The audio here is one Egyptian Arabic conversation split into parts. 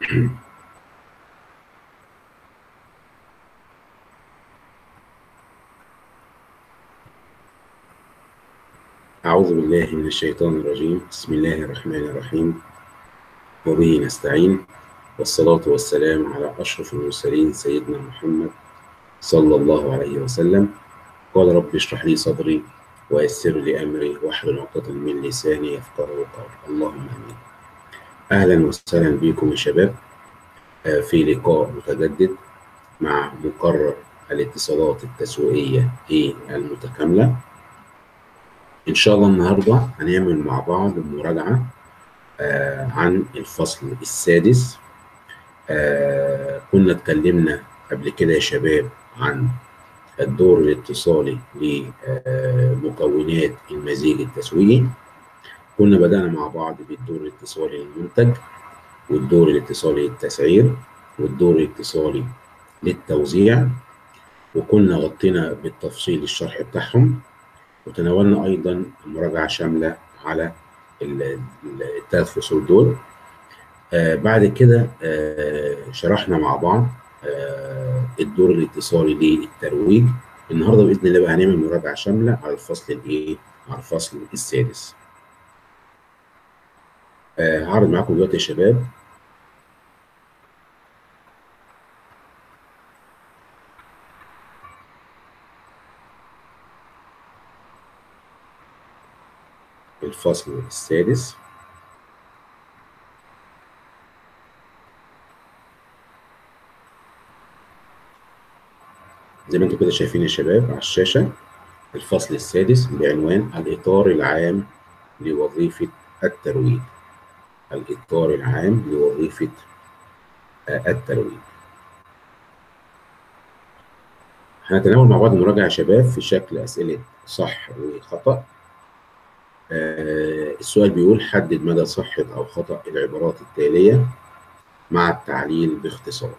أعوذ بالله من الشيطان الرجيم بسم الله الرحمن الرحيم وبه نستعين والصلاة والسلام على أشرف المرسلين سيدنا محمد صلى الله عليه وسلم قال رب اشرح لي صدري ويسر لي أمري واحلل عقدة من لساني يفقه قولي اللهم آمين أهلا وسهلا بكم يا شباب في لقاء متجدد مع مقرر الاتصالات التسويقية المتكاملة إن شاء الله النهاردة هنعمل مع بعض مراجعة آه عن الفصل السادس آه كنا اتكلمنا قبل كده يا شباب عن الدور الاتصالي لمكونات المزيج التسويقي كنا بدأنا مع بعض بالدور الاتصالي للمنتج والدور الاتصالي للتسعير والدور الاتصالي للتوزيع وكنا غطينا بالتفصيل الشرح بتاعهم وتناولنا ايضا مراجعه شامله على الثلاث فصول دول آه بعد كده آه شرحنا مع بعض آه الدور الاتصالي للترويج النهارده باذن الله بقى هنعمل مراجعه شامله على الفصل الايه على الفصل السادس آه هعرض معاكم دلوقتي يا شباب الفصل السادس زي ما انتم كده شايفين يا شباب على الشاشة الفصل السادس بعنوان الإطار العام لوظيفة الترويج الإطار العام لوظيفة الترويج هنتناول مع بعض المراجعة يا شباب في شكل أسئلة صح وخطأ آه السؤال بيقول حدد مدى صحة أو خطأ العبارات التالية مع التعليل باختصار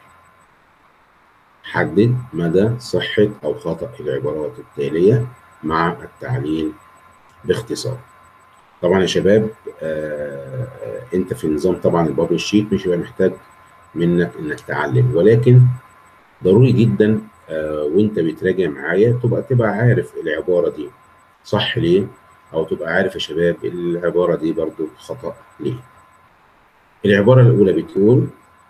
حدد مدى صحة أو خطأ العبارات التالية مع التعليل باختصار طبعا يا شباب آه انت في النظام طبعا البابل شيت مش هيبقى محتاج منك انك تعلم ولكن ضروري جدا آه وانت بتراجع معايا تبقى تبقى عارف العبارة دي صح ليه او تبقى عارف يا شباب العباره دي برضو خطا ليه العباره الاولى بتقول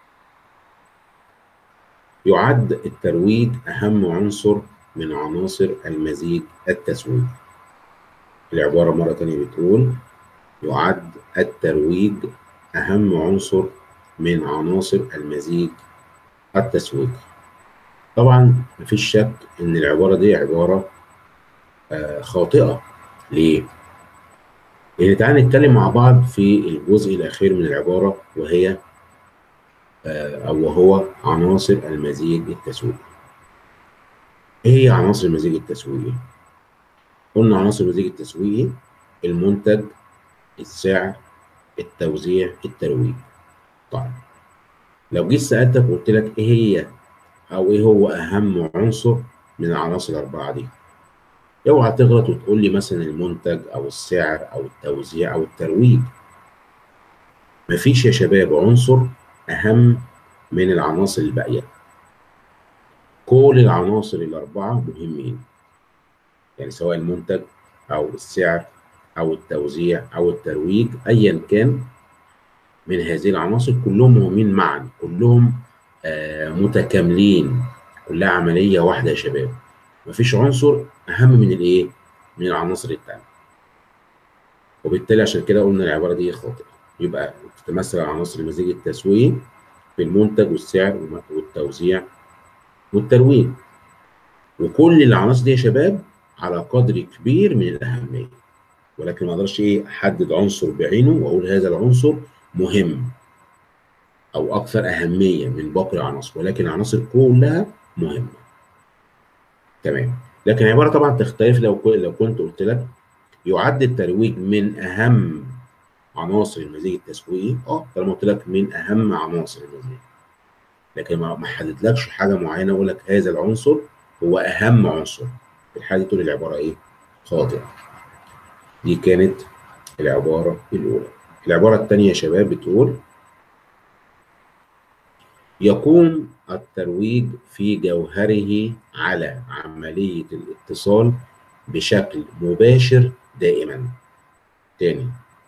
يعد الترويج اهم عنصر من عناصر المزيج التسويقي العباره مره ثانيه بتقول يعد الترويج اهم عنصر من عناصر المزيج التسويقي طبعا مفيش شك ان العباره دي عباره آه خاطئه ليه؟ لأن تعالى نتكلم مع بعض في الجزء الأخير من العبارة وهي أو وهو عناصر المزيج التسويقي. إيه هي عناصر المزيج التسويقي؟ قلنا عناصر المزيج التسويقي المنتج، السعر، التوزيع، الترويج. طيب لو جيت سألتك وقلت لك إيه هي أو إيه هو أهم عنصر من العناصر الأربعة دي؟ اوعى تغلط وتقول لي مثلا المنتج او السعر او التوزيع او الترويج مفيش يا شباب عنصر اهم من العناصر الباقيه كل العناصر الاربعه مهمين يعني سواء المنتج او السعر او التوزيع او الترويج ايا كان من هذه العناصر كلهم مهمين معا كلهم آه متكاملين كلها عمليه واحده يا شباب مفيش عنصر اهم من الايه من العناصر التانية وبالتالي عشان كده قلنا العباره دي خاطئه يبقى تتمثل عناصر المزيج التسويقي في المنتج والسعر والتوزيع والترويج وكل العناصر دي يا شباب على قدر كبير من الاهميه ولكن ما اقدرش ايه احدد عنصر بعينه واقول هذا العنصر مهم او اكثر اهميه من باقي العناصر ولكن العناصر كلها مهمه تمام لكن العباره طبعا تختلف لو لو كنت قلت لك يعد الترويج من اهم عناصر المزيج التسويقي اه طالما قلت لك من اهم عناصر المزيج لكن ما حددلكش حاجه معينه اقول لك هذا العنصر هو اهم عنصر في الحاله دي تقول العباره ايه خاطئه دي كانت العباره الاولى العباره الثانيه يا شباب بتقول يقوم الترويج في جوهره على عملية الاتصال بشكل مباشر دائما تاني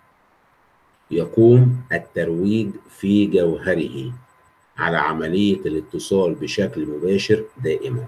يقوم الترويج في جوهره على عملية الاتصال بشكل مباشر دائما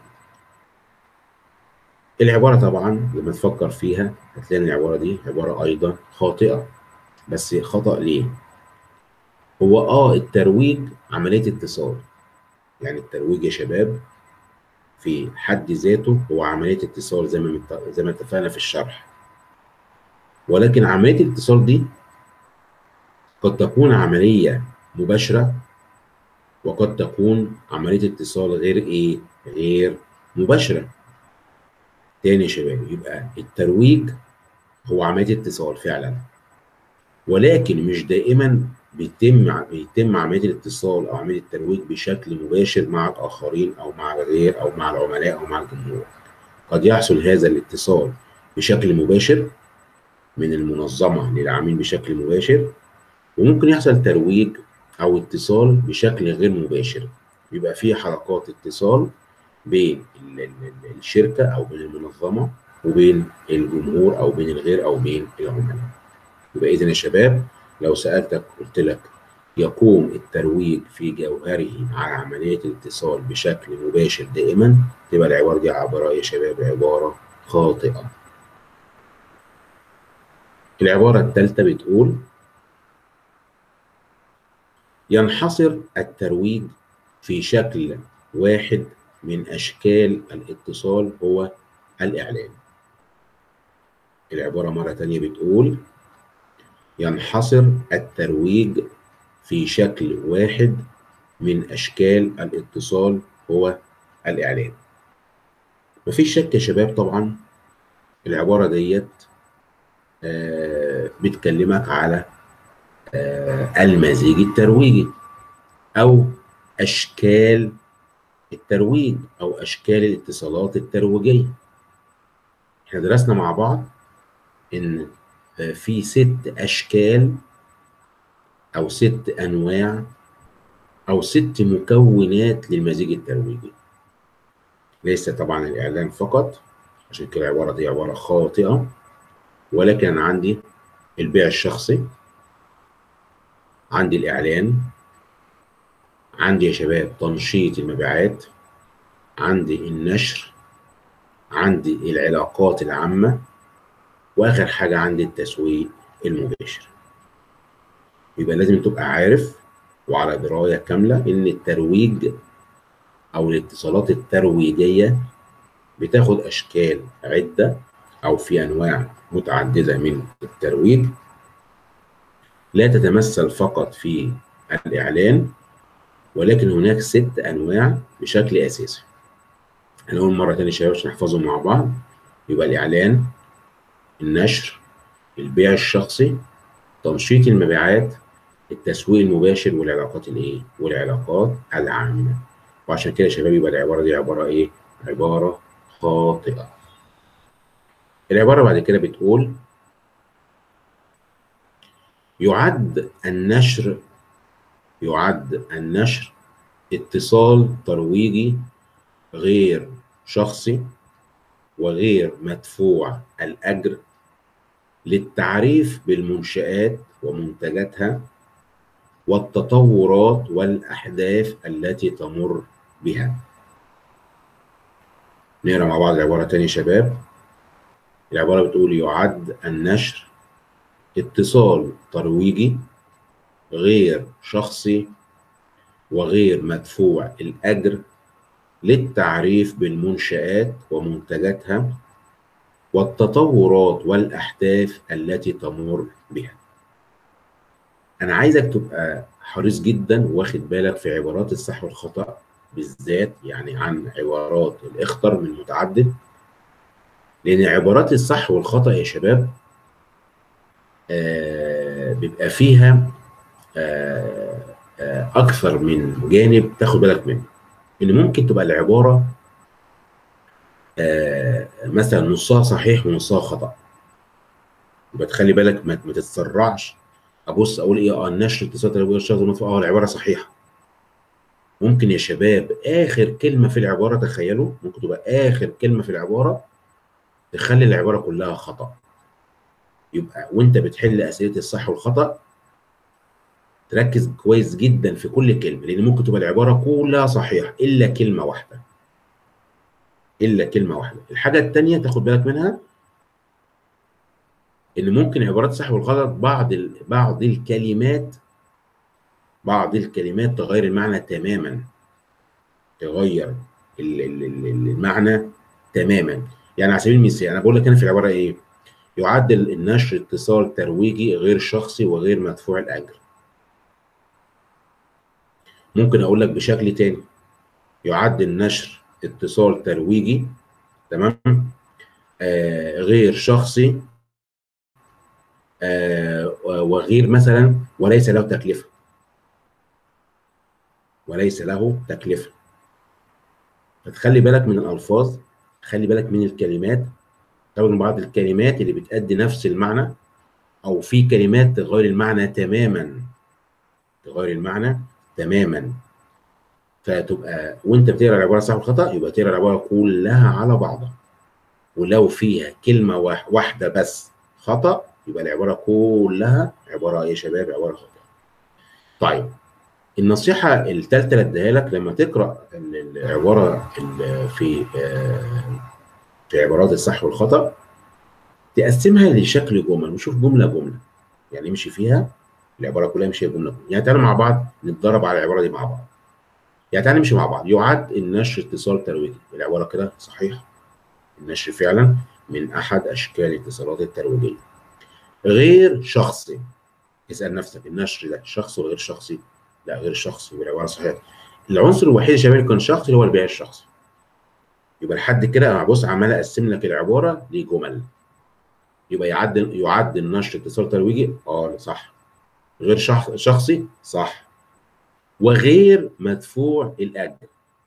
العبارة طبعا لما تفكر فيها هتلاقي العبارة دي عبارة أيضا خاطئة بس خطأ ليه؟ هو اه الترويج عملية اتصال يعني الترويج يا شباب في حد ذاته هو عملية اتصال زي ما زي ما اتفقنا في الشرح ولكن عملية الاتصال دي قد تكون عملية مباشرة وقد تكون عملية اتصال غير ايه؟ غير مباشرة تاني يا شباب يبقى الترويج هو عملية اتصال فعلا ولكن مش دائما بيتم بيتم عمليه الاتصال او عمليه الترويج بشكل مباشر مع الاخرين او مع الغير او مع العملاء او مع الجمهور. قد يحصل هذا الاتصال بشكل مباشر من المنظمه للعميل بشكل مباشر وممكن يحصل ترويج او اتصال بشكل غير مباشر بيبقى في حلقات اتصال بين الشركه او بين المنظمه وبين الجمهور او بين الغير او بين العملاء. يبقى اذا يا شباب لو سألتك قلت لك يقوم الترويج في جوهره على عملية الاتصال بشكل مباشر دائما تبقى العبارة دي عبارة يا شباب عبارة خاطئة العبارة الثالثة بتقول ينحصر الترويج في شكل واحد من أشكال الاتصال هو الإعلان العبارة مرة تانية بتقول ينحصر الترويج في شكل واحد من أشكال الاتصال هو الإعلان مفيش شك يا شباب طبعا العبارة ديت آه بتكلمك على آه المزيج الترويجي أو أشكال الترويج أو أشكال الاتصالات الترويجية احنا درسنا مع بعض إن في ست أشكال أو ست أنواع أو ست مكونات للمزيج الترويجي ليس طبعا الإعلان فقط عشان كده العبارة دي عبارة خاطئة ولكن أنا عندي البيع الشخصي عندي الإعلان عندي يا شباب تنشيط المبيعات عندي النشر عندي العلاقات العامة واخر حاجه عندي التسويق المباشر يبقى لازم تبقى عارف وعلى درايه كامله ان الترويج او الاتصالات الترويجيه بتاخد اشكال عده او في انواع متعدده من الترويج لا تتمثل فقط في الاعلان ولكن هناك ست انواع بشكل اساسي هنقول مره تانية شباب عشان نحفظهم مع بعض يبقى الاعلان النشر البيع الشخصي تنشيط المبيعات التسويق المباشر والعلاقات الايه والعلاقات العامه وعشان كده يا شباب يبقى العباره دي عباره ايه عباره خاطئه العباره بعد كده بتقول يعد النشر يعد النشر اتصال ترويجي غير شخصي وغير مدفوع الأجر للتعريف بالمنشآت ومنتجاتها والتطورات والأحداث التي تمر بها نقرا مع بعض العبارة تاني يا شباب العبارة بتقول يعد النشر اتصال ترويجي غير شخصي وغير مدفوع الأجر للتعريف بالمنشآت ومنتجاتها والتطورات والأحداث التي تمر بها. أنا عايزك تبقى حريص جدا واخد بالك في عبارات الصح والخطأ بالذات يعني عن عبارات الاخطر من متعدد لأن عبارات الصح والخطأ يا شباب آه بيبقى فيها آه آه أكثر من جانب تاخد بالك منه. ان ممكن تبقى العباره آه مثلا نصها صحيح ونصها خطا يبقى تخلي بالك ما, ما تتسرعش ابص اقول ايه اه النشر اتصال تلويه الشخص المدفوع اه العباره صحيحه ممكن يا شباب اخر كلمه في العباره تخيلوا ممكن تبقى اخر كلمه في العباره تخلي العباره كلها خطا يبقى وانت بتحل اسئله الصح والخطا تركز كويس جدا في كل كلمه لان ممكن تبقى العباره كلها صحيحه الا كلمه واحده الا كلمه واحده الحاجه الثانيه تاخد بالك منها ان ممكن عبارات الصح والغلط بعض ال... بعض الكلمات بعض الكلمات تغير المعنى تماما تغير ال... ال... المعنى تماما يعني على سبيل المثال انا بقول لك هنا في العباره ايه يعدل النشر اتصال ترويجي غير شخصي وغير مدفوع الاجر ممكن اقول لك بشكل تاني يعد النشر اتصال ترويجي تمام آه غير شخصي آه وغير مثلا وليس له تكلفه وليس له تكلفه فتخلي بالك من الالفاظ خلي بالك من الكلمات طبعا بعض الكلمات اللي بتأدي نفس المعنى او في كلمات تغير المعنى تماما تغير المعنى تماما فتبقى وانت بتقرا العباره صح والخطا يبقى تقرا العباره كلها على بعضها ولو فيها كلمه واحده بس خطا يبقى العباره كلها عباره ايه يا شباب عباره خطا طيب النصيحه الثالثه اللي اديها لك لما تقرا العباره في في عبارات الصح والخطا تقسمها لشكل جمل وشوف جمله جمله يعني امشي فيها العباره كلها مش هي جمله جمله يعني تعالوا مع بعض نتدرب على العباره دي مع بعض يعني تعالى نمشي مع بعض يعد النشر اتصال ترويجي العباره كده صحيحه النشر فعلا من احد اشكال الاتصالات الترويجيه غير شخصي اسال نفسك النشر ده شخصي ولا غير شخصي لا غير شخصي والعباره صحيحه العنصر الوحيد يا شباب اللي كان شخصي هو البيع الشخصي يبقى لحد كده انا بص عمال اقسم لك العباره لجمل يبقى يعد يعد النشر اتصال ترويجي اه صح غير شخص شخصي صح وغير مدفوع الاجر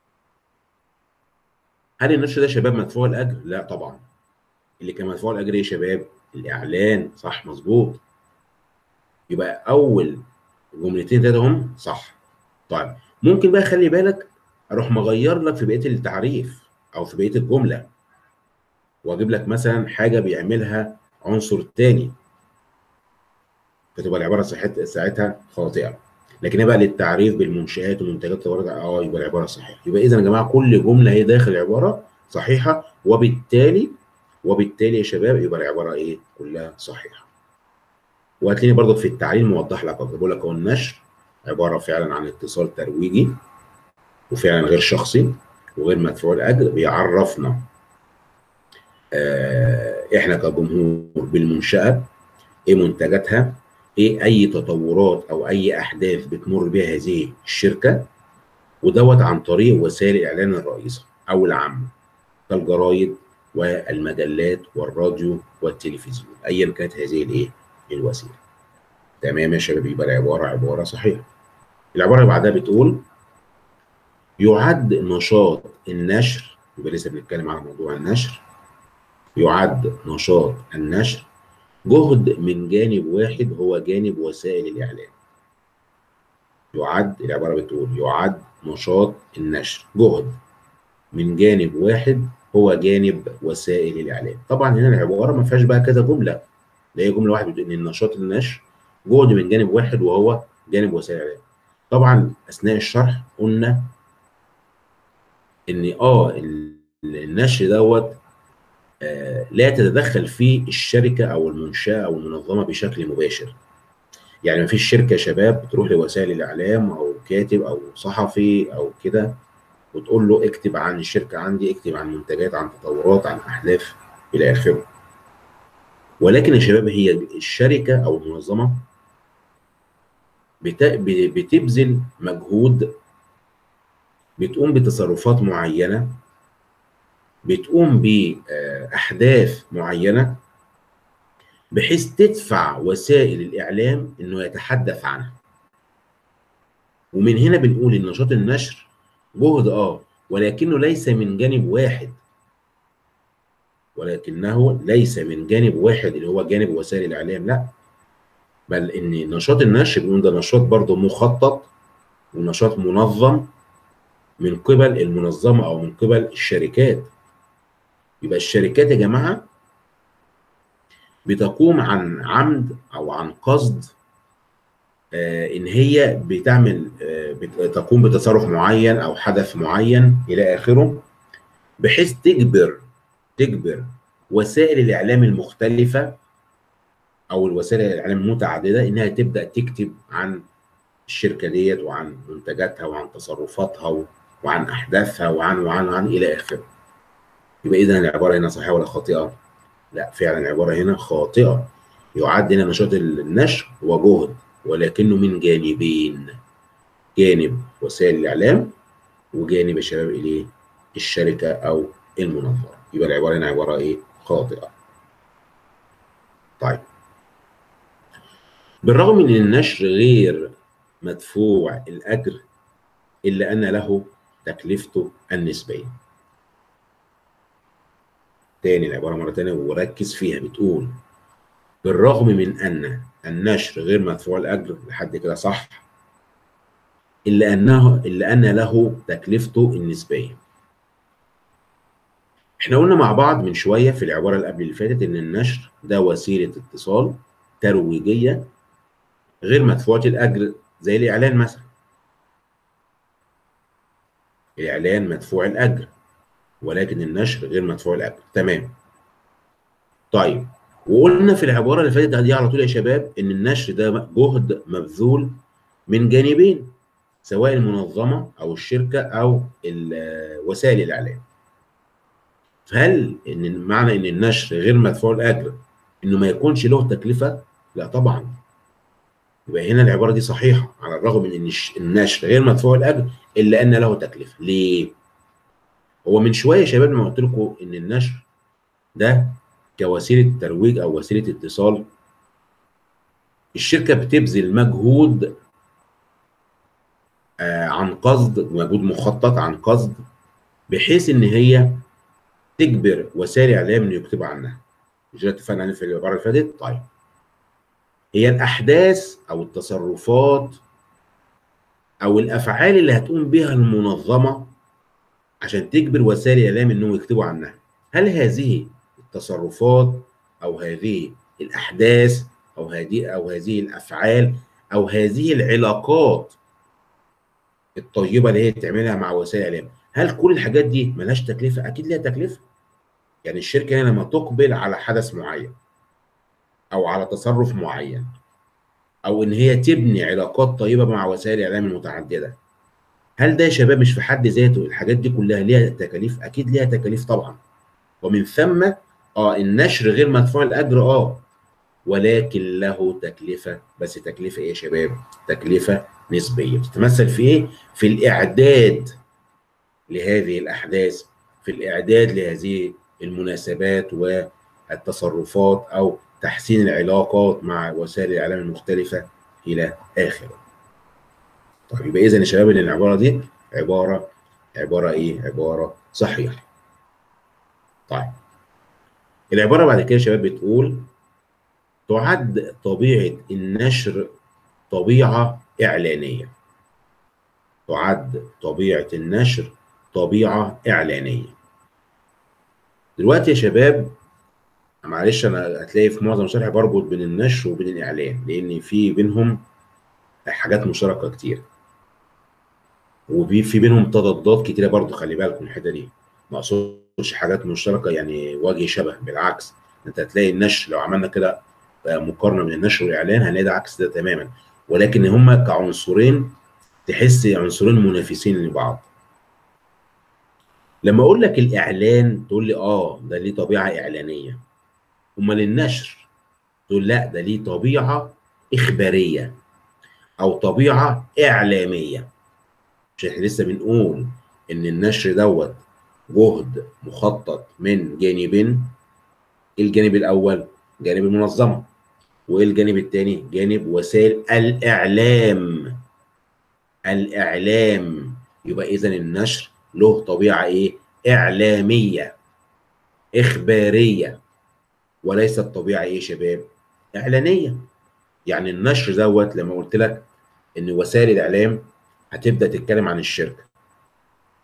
هل النشر ده يا شباب مدفوع الاجر لا طبعا اللي كان مدفوع الاجر يا شباب الاعلان صح مظبوط يبقى اول جملتين تلاته هم صح طيب ممكن بقى خلي بالك اروح مغير لك في بقيه التعريف او في بقيه الجمله واجيب لك مثلا حاجه بيعملها عنصر تاني فتبقى العباره ساعتها خاطئه لكن بقى للتعريف بالمنشآت ومنتجات الورقة اه يبقى العباره صحيحه يبقى اذا يا جماعه كل جمله هي داخل العباره صحيحه وبالتالي وبالتالي يا شباب يبقى العباره ايه كلها صحيحه وهتلاقيني برضه في التعليل موضح لك اكتر بقول لك هو النشر عباره فعلا عن اتصال ترويجي وفعلا غير شخصي وغير مدفوع الاجر بيعرفنا آه احنا كجمهور بالمنشاه ايه منتجاتها ايه اي تطورات او اي احداث بتمر بها هذه الشركه ودوت عن طريق وسائل الاعلان الرئيسه او العامه كالجرايد والمجلات والراديو والتلفزيون ايا كانت هذه الايه الوسيله تمام يا شباب يبقى العباره عباره صحيحه العباره اللي بعدها بتقول يعد نشاط النشر يبقى لسه بنتكلم على موضوع النشر يعد نشاط النشر جهد من جانب واحد هو جانب وسائل الإعلام يعد العبارة بتقول يعد نشاط النشر جهد من جانب واحد هو جانب وسائل الإعلام طبعا هنا العبارة ما فيهاش بقى كذا جملة ده هي جملة واحدة بتقول إن النشاط النشر جهد من جانب واحد وهو جانب وسائل الإعلام طبعا أثناء الشرح قلنا إن آه النشر دوت آه لا تتدخل فيه الشركه او المنشاه او المنظمه بشكل مباشر. يعني ما فيش شركه شباب بتروح لوسائل الاعلام او كاتب او صحفي او كده وتقول له اكتب عن الشركه عندي، اكتب عن منتجات، عن تطورات، عن احداث الى اخره. ولكن يا شباب هي الشركه او المنظمه بتبذل مجهود بتقوم بتصرفات معينه بتقوم بأحداث معينة بحيث تدفع وسائل الإعلام إنه يتحدث عنها. ومن هنا بنقول إن نشاط النشر جهد آه ولكنه ليس من جانب واحد. ولكنه ليس من جانب واحد اللي هو جانب وسائل الإعلام لا بل إن نشاط النشر بنقول ده نشاط برضه مخطط ونشاط منظم من قبل المنظمه او من قبل الشركات يبقى الشركات يا جماعه بتقوم عن عمد او عن قصد آه ان هي بتعمل آه تقوم بتصرف معين او حدث معين الى اخره بحيث تجبر تجبر وسائل الاعلام المختلفه او الوسائل الاعلام المتعدده انها تبدا تكتب عن الشركه ديت وعن منتجاتها وعن تصرفاتها وعن احداثها وعن وعن وعن الى اخره. يبقى اذا العباره هنا صحيحه ولا خاطئه؟ لا فعلا العباره هنا خاطئه. يعد هنا نشاط النشر وجهد ولكنه من جانبين. جانب وسائل الاعلام وجانب يا شباب الايه؟ الشركه او المنظمه. يبقى العباره هنا عباره ايه؟ خاطئه. طيب بالرغم من ان النشر غير مدفوع الاجر الا ان له تكلفته النسبيه تاني العباره مره تانيه وركز فيها بتقول بالرغم من ان النشر غير مدفوع الاجر لحد كده صح الا انه الا ان له تكلفته النسبيه احنا قلنا مع بعض من شويه في العباره اللي قبل اللي فاتت ان النشر ده وسيله اتصال ترويجيه غير مدفوعه الاجر زي الاعلان مثلا الاعلان مدفوع الاجر ولكن النشر غير مدفوع الاجر تمام طيب وقلنا في العباره اللي فاتت دي على طول يا شباب ان النشر ده جهد مبذول من جانبين سواء المنظمه او الشركه او وسائل الاعلام فهل ان معنى ان النشر غير مدفوع الاجر انه ما يكونش له تكلفه لا طبعا يبقى هنا العباره دي صحيحه على الرغم من ان النشر غير مدفوع الاجر الا ان له تكلفه ليه هو من شويه يا شباب لما قلت لكم ان النشر ده كوسيله ترويج او وسيله اتصال الشركه بتبذل مجهود آه عن قصد مجهود مخطط عن قصد بحيث ان هي تجبر وسائل الاعلام انه يكتبوا عنها مش ده اتفقنا عليه في العباره اللي فاتت طيب هي الاحداث او التصرفات او الافعال اللي هتقوم بها المنظمه عشان تجبر وسائل الاعلام انهم يكتبوا عنها هل هذه التصرفات او هذه الاحداث او هذه او هذه الافعال او هذه العلاقات الطيبه اللي هي بتعملها مع وسائل الاعلام هل كل الحاجات دي ملهاش تكلفه اكيد ليها تكلفه يعني الشركه هنا لما تقبل على حدث معين او على تصرف معين او ان هي تبني علاقات طيبه مع وسائل الاعلام المتعدده هل ده يا شباب مش في حد ذاته الحاجات دي كلها ليها تكاليف اكيد ليها تكاليف طبعا ومن ثم اه النشر غير مدفوع الاجر اه ولكن له تكلفه بس تكلفه ايه يا شباب تكلفه نسبيه بتتمثل في ايه في الاعداد لهذه الاحداث في الاعداد لهذه المناسبات والتصرفات او تحسين العلاقات مع وسائل الاعلام المختلفه الى اخره. طيب يبقى اذا يا شباب ان العباره دي عباره عباره ايه؟ عباره صحيحه. طيب العباره بعد كده يا شباب بتقول تعد طبيعه النشر طبيعه اعلانيه. تعد طبيعه النشر طبيعه اعلانيه. دلوقتي يا شباب معلش انا هتلاقي في معظم شرحي بربط بين النشر وبين الاعلان لان في بينهم حاجات مشتركه كتير وفي بينهم تضادات كتيره برضه خلي بالكم الحته دي ما اقصدش حاجات مشتركه يعني وجه شبه بالعكس انت هتلاقي النشر لو عملنا كده مقارنه بين النشر والاعلان هنلاقي ده عكس ده تماما ولكن هما كعنصرين تحس عنصرين منافسين لبعض لما اقول لك الاعلان تقول لي اه ده ليه طبيعه اعلانيه امال النشر تقول لا ده ليه طبيعه اخباريه او طبيعه اعلاميه مش احنا لسه بنقول ان النشر دوت جهد مخطط من جانبين الجانب الاول جانب المنظمه وايه الجانب الثاني جانب وسائل الاعلام الاعلام يبقى اذا النشر له طبيعه ايه اعلاميه اخباريه وليست طبيعه ايه يا شباب اعلانيه يعني النشر دوت لما قلت لك ان وسائل الاعلام هتبدا تتكلم عن الشركه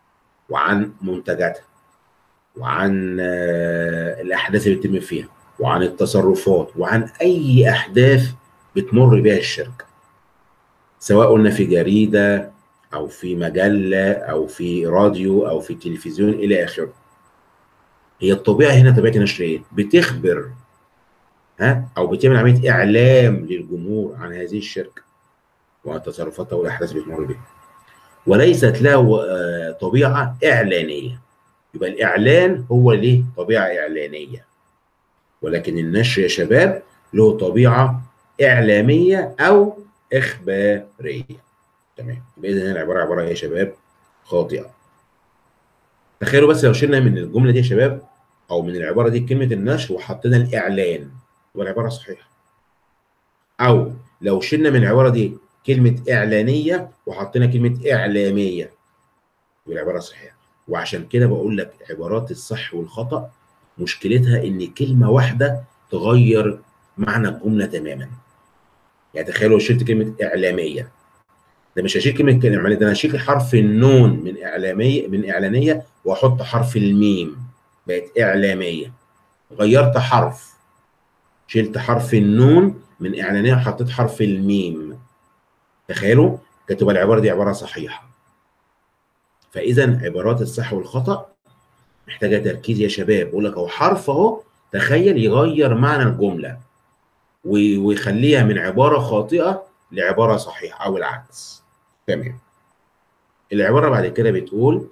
وعن منتجاتها وعن آه، الاحداث اللي بتتم فيها وعن التصرفات وعن اي احداث بتمر بها الشركه سواء قلنا في جريده او في مجله او في راديو او في تلفزيون الى اخره هي الطبيعه هنا طبيعه النشر ايه بتخبر ها او بتعمل عمليه اعلام للجمهور عن هذه الشركه وعن تصرفاتها والاحداث اللي بتمر بها وليست له آه، طبيعه اعلانيه يبقى الاعلان هو ليه طبيعه اعلانيه ولكن النشر يا شباب له طبيعه اعلاميه او اخباريه تمام يبقى اذا العباره عباره ايه يا شباب خاطئه تخيلوا بس لو شلنا من الجمله دي يا شباب او من العباره دي كلمه النشر وحطينا الاعلان يبقى العباره صحيحه او لو شلنا من العباره دي كلمه اعلانيه وحطينا كلمه اعلاميه يبقى العباره صحيحه وعشان كده بقول لك عبارات الصح والخطا مشكلتها ان كلمه واحده تغير معنى الجمله تماما يعني تخيلوا لو شلت كلمه اعلاميه ده مش هشيل كلمه اعلاميه ده انا هشيل حرف النون من اعلاميه من اعلانيه واحط حرف الميم بقت اعلاميه غيرت حرف شلت حرف النون من اعلانيه وحطيت حرف الميم تخيلوا كانت تبقى العباره دي عباره صحيحه فاذا عبارات الصح والخطا محتاجه تركيز يا شباب بقول لك اهو حرف اهو تخيل يغير معنى الجمله ويخليها من عباره خاطئه لعباره صحيحه او العكس تمام العباره بعد كده بتقول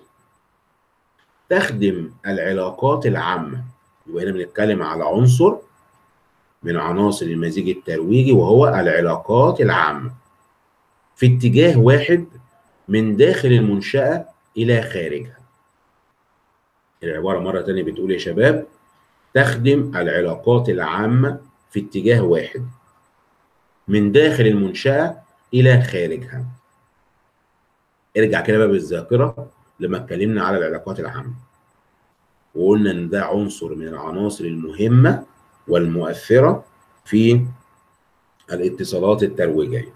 تخدم العلاقات العامه يبقى هنا بنتكلم على عنصر من عناصر المزيج الترويجي وهو العلاقات العامه في اتجاه واحد من داخل المنشاه الى خارجها العباره مره ثانيه بتقول يا شباب تخدم العلاقات العامه في اتجاه واحد من داخل المنشاه الى خارجها ارجع كده بقى بالذاكره لما اتكلمنا على العلاقات العامه وقلنا ان ده عنصر من العناصر المهمه والمؤثره في الاتصالات الترويجيه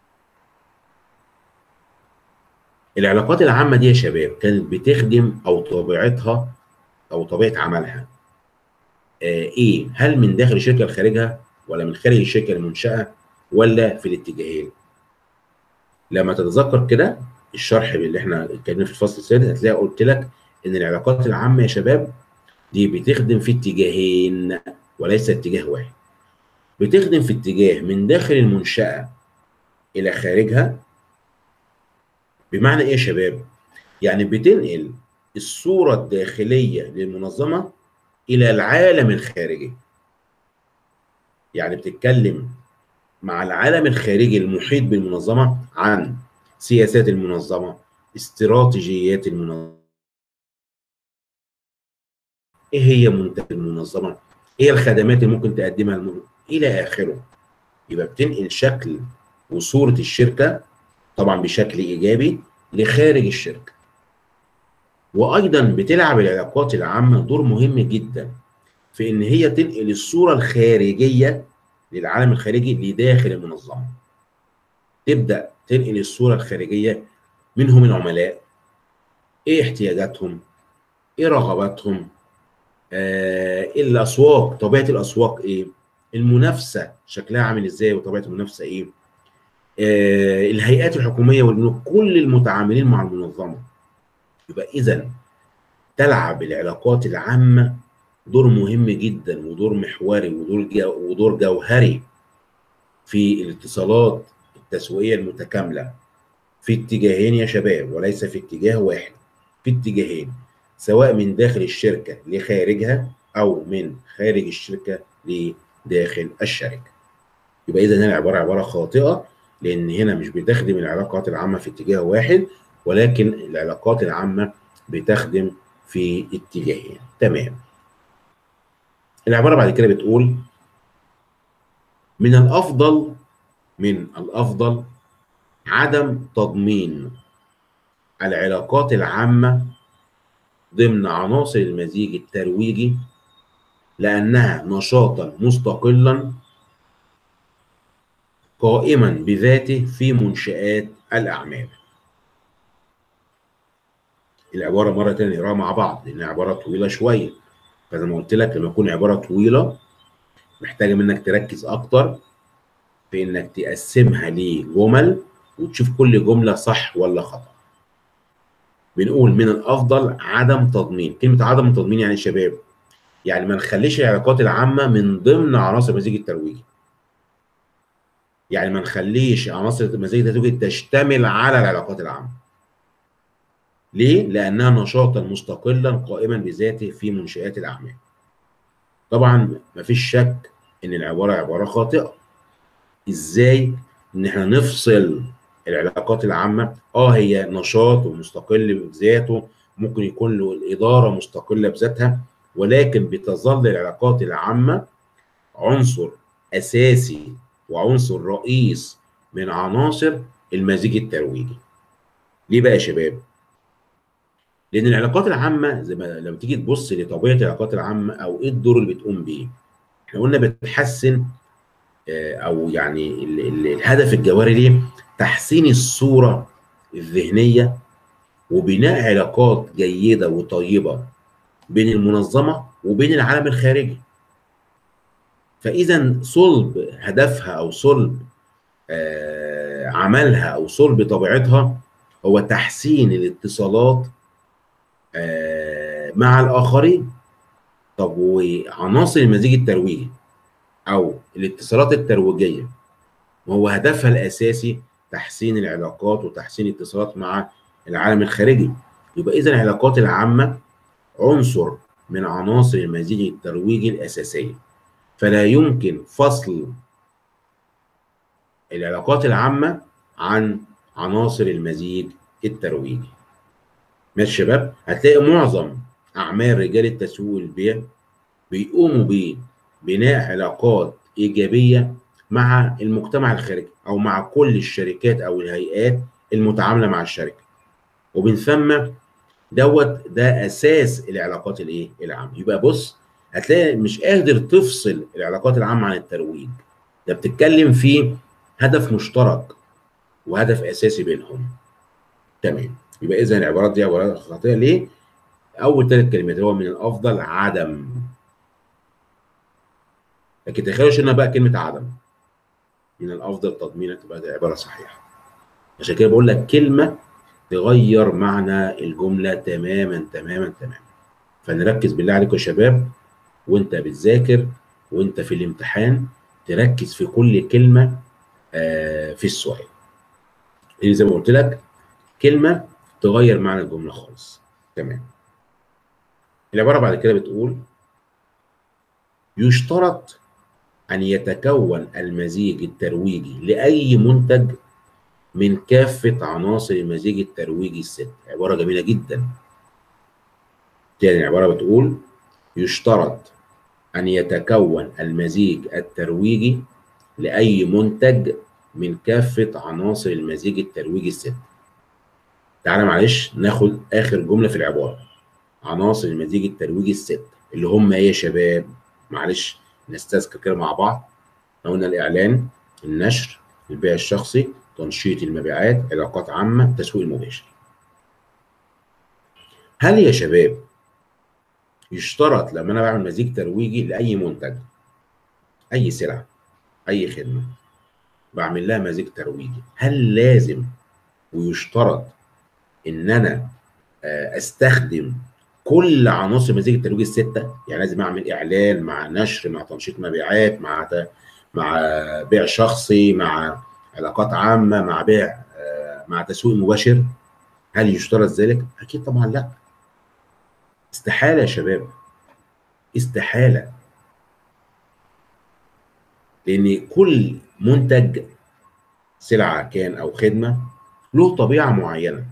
العلاقات العامه دي يا شباب كانت بتخدم او طبيعتها او طبيعه عملها آه ايه هل من داخل الشركه لخارجها ولا من خارج الشركه المنشاه ولا في الاتجاهين لما تتذكر كده الشرح اللي احنا اتكلمنا في الفصل السادس هتلاقي قلت لك ان العلاقات العامه يا شباب دي بتخدم في اتجاهين وليس اتجاه واحد بتخدم في اتجاه من داخل المنشاه الى خارجها بمعنى ايه يا شباب يعني بتنقل الصوره الداخليه للمنظمه الى العالم الخارجي يعني بتتكلم مع العالم الخارجي المحيط بالمنظمه عن سياسات المنظمه استراتيجيات المنظمه ايه هي منتج المنظمه ايه الخدمات اللي ممكن تقدمها المنظمة؟ الى اخره يبقى بتنقل شكل وصوره الشركه طبعا بشكل ايجابي لخارج الشركه وايضا بتلعب العلاقات العامه دور مهم جدا في ان هي تنقل الصوره الخارجيه للعالم الخارجي لداخل المنظمه تبدا تنقل الصوره الخارجيه من هم العملاء ايه احتياجاتهم ايه رغباتهم آه إيه الاسواق طبيعه الاسواق ايه المنافسه شكلها عامل ازاي وطبيعه المنافسه ايه آه الهيئات الحكوميه والبنوك كل المتعاملين مع المنظمه يبقى اذا تلعب العلاقات العامه دور مهم جدا ودور محوري ودور جو ودور جوهري في الاتصالات التسويقيه المتكامله في اتجاهين يا شباب وليس في اتجاه واحد في اتجاهين سواء من داخل الشركه لخارجها او من خارج الشركه لداخل الشركه يبقى اذا هنا العباره عباره خاطئه لان هنا مش بتخدم العلاقات العامه في اتجاه واحد ولكن العلاقات العامه بتخدم في اتجاهين تمام العباره بعد كده بتقول من الافضل من الافضل عدم تضمين العلاقات العامه ضمن عناصر المزيج الترويجي لانها نشاطا مستقلا قائما بذاته في منشآت الاعمال العباره مره ثانيه نقراها مع بعض لان عباره طويله شويه فزي ما قلت لك لما تكون عباره طويله محتاجه منك تركز اكتر في انك تقسمها لجمل وتشوف كل جمله صح ولا خطا بنقول من الافضل عدم تضمين كلمه عدم تضمين يعني شباب يعني ما نخليش العلاقات العامه من ضمن عناصر المزيج الترويجي يعني ما نخليش عناصر المزيج الترويجي تشتمل على العلاقات العامه ليه؟ لأنها نشاطا مستقلا قائما بذاته في منشآت الأعمال. طبعا مفيش شك إن العبارة عبارة خاطئة. إزاي؟ إن إحنا نفصل العلاقات العامة، آه هي نشاط ومستقل بذاته، ممكن يكون له الإدارة مستقلة بذاتها، ولكن بتظل العلاقات العامة عنصر أساسي وعنصر رئيس من عناصر المزيج الترويجي. ليه بقى يا شباب؟ لان العلاقات العامه زي ما لما تيجي تبص لطبيعه العلاقات العامه او ايه الدور اللي بتقوم بيه احنا قلنا بتحسن او يعني ال ال الهدف الجوهري ليه تحسين الصوره الذهنيه وبناء علاقات جيده وطيبه بين المنظمه وبين العالم الخارجي فاذا صلب هدفها او صلب آه عملها او صلب طبيعتها هو تحسين الاتصالات آه مع الاخرين طب وعناصر المزيج الترويجي او الاتصالات الترويجيه وهو هدفها الاساسي تحسين العلاقات وتحسين الاتصالات مع العالم الخارجي يبقى اذا العلاقات العامه عنصر من عناصر المزيج الترويجي الاساسيه فلا يمكن فصل العلاقات العامه عن عناصر المزيج الترويجي ماشي شباب هتلاقي معظم اعمال رجال التسويق والبيع بيقوموا ببناء علاقات ايجابيه مع المجتمع الخارجي او مع كل الشركات او الهيئات المتعامله مع الشركه ومن ثم دوت ده اساس العلاقات الايه العامه يبقى بص هتلاقي مش قادر تفصل العلاقات العامه عن الترويج ده بتتكلم في هدف مشترك وهدف اساسي بينهم تمام يبقى اذا العبارات دي عبارات خاطئه ليه؟ اول ثلاث كلمات هو من الافضل عدم لكن تخيلوا شلنا بقى كلمه عدم من الافضل تضمينا تبقى دي عباره صحيحه عشان كده بقول لك كلمه تغير معنى الجمله تماما تماما تماما فنركز بالله عليكم يا شباب وانت بتذاكر وانت في الامتحان تركز في كل كلمه آه في السؤال اللي زي ما قلت لك كلمه تغير معنى الجمله خالص تمام العباره بعد كده بتقول يشترط ان يتكون المزيج الترويجي لاي منتج من كافه عناصر المزيج الترويجي الست عباره جميله جدا تاني العباره بتقول يشترط ان يتكون المزيج الترويجي لاي منتج من كافه عناصر المزيج الترويجي الست تعالى معلش ناخد اخر جمله في العباره عناصر المزيج الترويجي الست اللي هم ايه يا شباب معلش نستذكر كده مع بعض قلنا الاعلان النشر البيع الشخصي تنشيط المبيعات علاقات عامه التسويق المباشر هل يا شباب يشترط لما انا بعمل مزيج ترويجي لاي منتج اي سلعه اي خدمه بعمل لها مزيج ترويجي هل لازم ويشترط ان انا استخدم كل عناصر مزيج الترويج السته يعني لازم اعمل اعلان مع نشر مع تنشيط مبيعات مع مع بيع شخصي مع علاقات عامه مع بيع مع تسويق مباشر هل يشترط ذلك؟ اكيد طبعا لا استحاله يا شباب استحاله لان كل منتج سلعه كان او خدمه له طبيعه معينه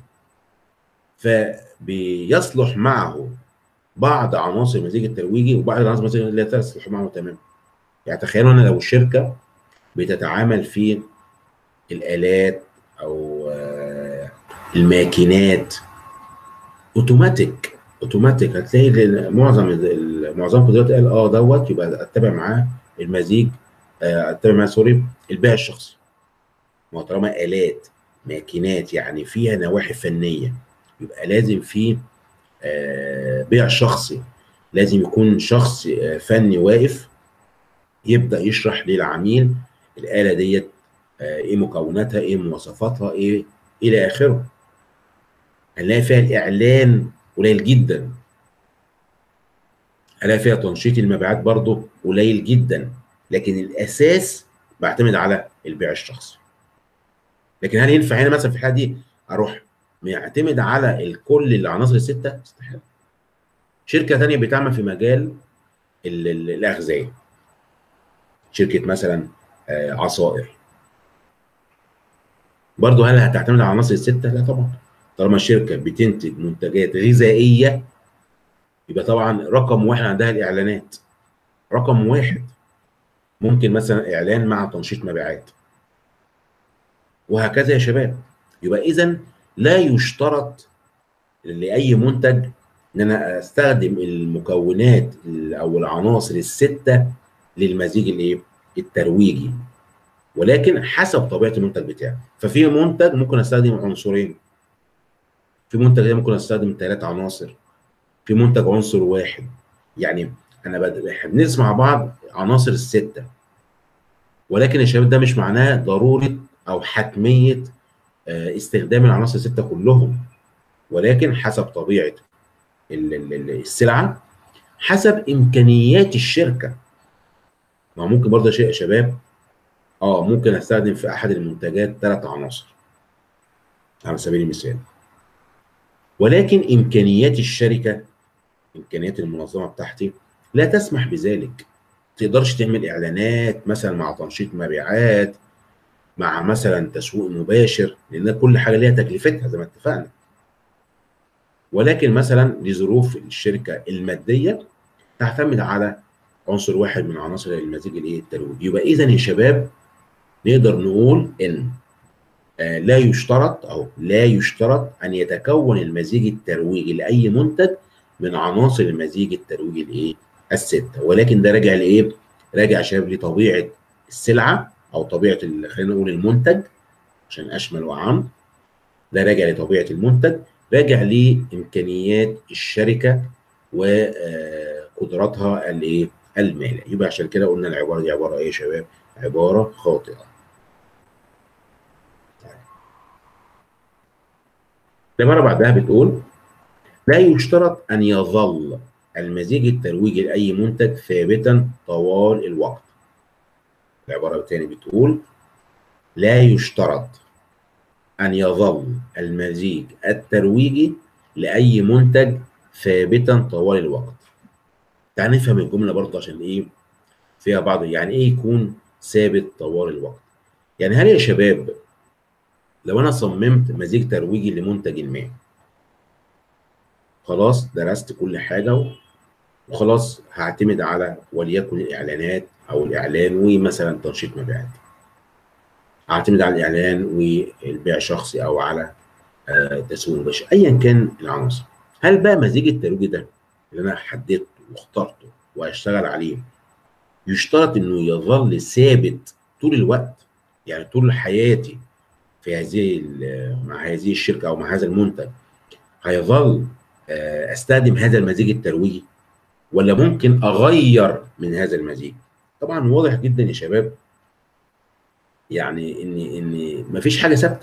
فبيصلح معه بعض عناصر المزيج الترويجي وبعض العناصر المزيج لا تصلح معه تماما يعني تخيلوا ان لو الشركه بتتعامل في الالات او الماكينات اوتوماتيك اوتوماتيك هتلاقي معظم معظمكم دلوقتي قال اه دوت يبقى اتبع معاه المزيج اتبع معاه سوري البيع الشخصي ما طالما الات ماكينات يعني فيها نواحي فنيه يبقى لازم في آه، بيع شخصي لازم يكون شخص آه، فني واقف يبدا يشرح للعميل الاله ديت آه، ايه مكوناتها ايه مواصفاتها ايه الى اخره هنلاقي فيها الاعلان قليل جدا هنلاقي فيها تنشيط المبيعات برضه قليل جدا لكن الاساس بعتمد على البيع الشخصي لكن هل ينفع هنا مثلا في الحاله دي اروح معتمد على الكل العناصر السته استحاله شركه ثانيه بتعمل في مجال ال- ال- الاغذيه شركه مثلا آه، عصائر برضه هل هتعتمد على العناصر السته؟ لا طبعا طالما الشركه بتنتج منتجات غذائيه يبقى طبعا رقم واحد عندها الاعلانات رقم واحد ممكن مثلا اعلان مع تنشيط مبيعات وهكذا يا شباب يبقى اذا لا يشترط لاي منتج ان انا استخدم المكونات او العناصر السته للمزيج الايه الترويجي ولكن حسب طبيعه المنتج بتاعي ففي منتج ممكن استخدم عنصرين في منتج ممكن استخدم ثلاث عناصر في منتج عنصر واحد يعني انا بد... احنا بندرس مع بعض عناصر السته ولكن يا شباب ده مش معناه ضروره او حتميه آه، استخدام العناصر السته كلهم ولكن حسب طبيعه ال- ال- ال- السلعه حسب امكانيات الشركه ما ممكن برضه شيء يا شباب اه ممكن استخدم في احد المنتجات ثلاث عناصر على سبيل المثال ولكن امكانيات الشركه امكانيات المنظمه بتاعتي لا تسمح بذلك تقدرش تعمل اعلانات مثلا مع تنشيط مبيعات مع مثلا تسويق مباشر لان كل حاجه ليها تكلفتها زي ما اتفقنا ولكن مثلا لظروف الشركه الماديه تعتمد على عنصر واحد من عناصر المزيج الايه الترويجي يبقى اذا يا شباب نقدر نقول ان آه لا يشترط او لا يشترط ان يتكون المزيج الترويجي لاي منتج من عناصر المزيج الترويجي الايه السته ولكن ده راجع لايه راجع يا شباب لطبيعه السلعه او طبيعه ال- خلينا نقول المنتج عشان اشمل وعام ده راجع لطبيعه المنتج راجع لامكانيات الشركه وقدراتها الايه الماليه يبقى عشان كده قلنا العباره دي عباره ايه يا شباب عباره خاطئه العباره بعدها بتقول لا يشترط ان يظل المزيج الترويجي لاي منتج ثابتا طوال الوقت العباره الثانيه بتقول لا يشترط ان يظل المزيج الترويجي لاي منتج ثابتا طوال الوقت تعال نفهم الجمله برضه عشان ايه فيها بعض يعني ايه يكون ثابت طوال الوقت يعني هل يا شباب لو انا صممت مزيج ترويجي لمنتج ما خلاص درست كل حاجه وخلاص هعتمد على وليكن الاعلانات او الاعلان ومثلا تنشيط مبيعات هعتمد على الاعلان والبيع شخصي او على آه، تسويق مباشر ايا كان العناصر هل بقى مزيج الترويج ده اللي انا حددته واخترته وهشتغل عليه يشترط انه يظل ثابت طول الوقت يعني طول حياتي في هذه ال- مع هذه الشركه او مع هذا المنتج هيظل آه، استخدم هذا المزيج الترويجي ولا ممكن اغير من هذا المزيج طبعا واضح جدا يا شباب يعني ان ان مفيش حاجه ثابته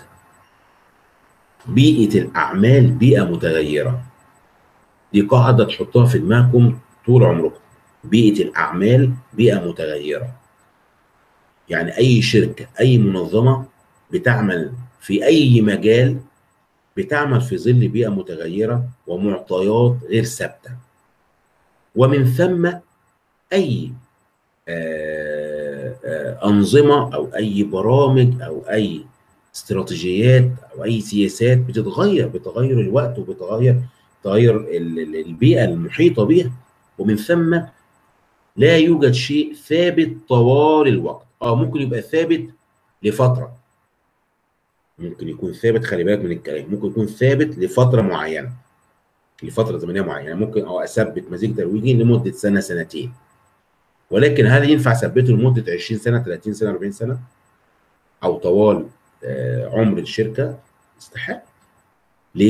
بيئه الاعمال بيئه متغيره دي قاعده تحطوها في دماغكم طول عمركم بيئه الاعمال بيئه متغيره يعني اي شركه اي منظمه بتعمل في اي مجال بتعمل في ظل بيئه متغيره ومعطيات غير ثابته ومن ثم اي آه، آه، انظمه او اي برامج او اي استراتيجيات او اي سياسات بتتغير بتغير الوقت وبتغير تغير ال- ال- البيئه المحيطه بها ومن ثم لا يوجد شيء ثابت طوال الوقت اه ممكن يبقى ثابت لفتره ممكن يكون ثابت خلي بالك من الكلام ممكن يكون ثابت لفتره معينه لفتره زمنيه معينه ممكن اه اثبت مزيج ترويجي لمده سنه سنتين ولكن هل ينفع اثبته لمده 20 سنه 30 سنه 40 سنه او طوال آه، عمر الشركه استحاله ليه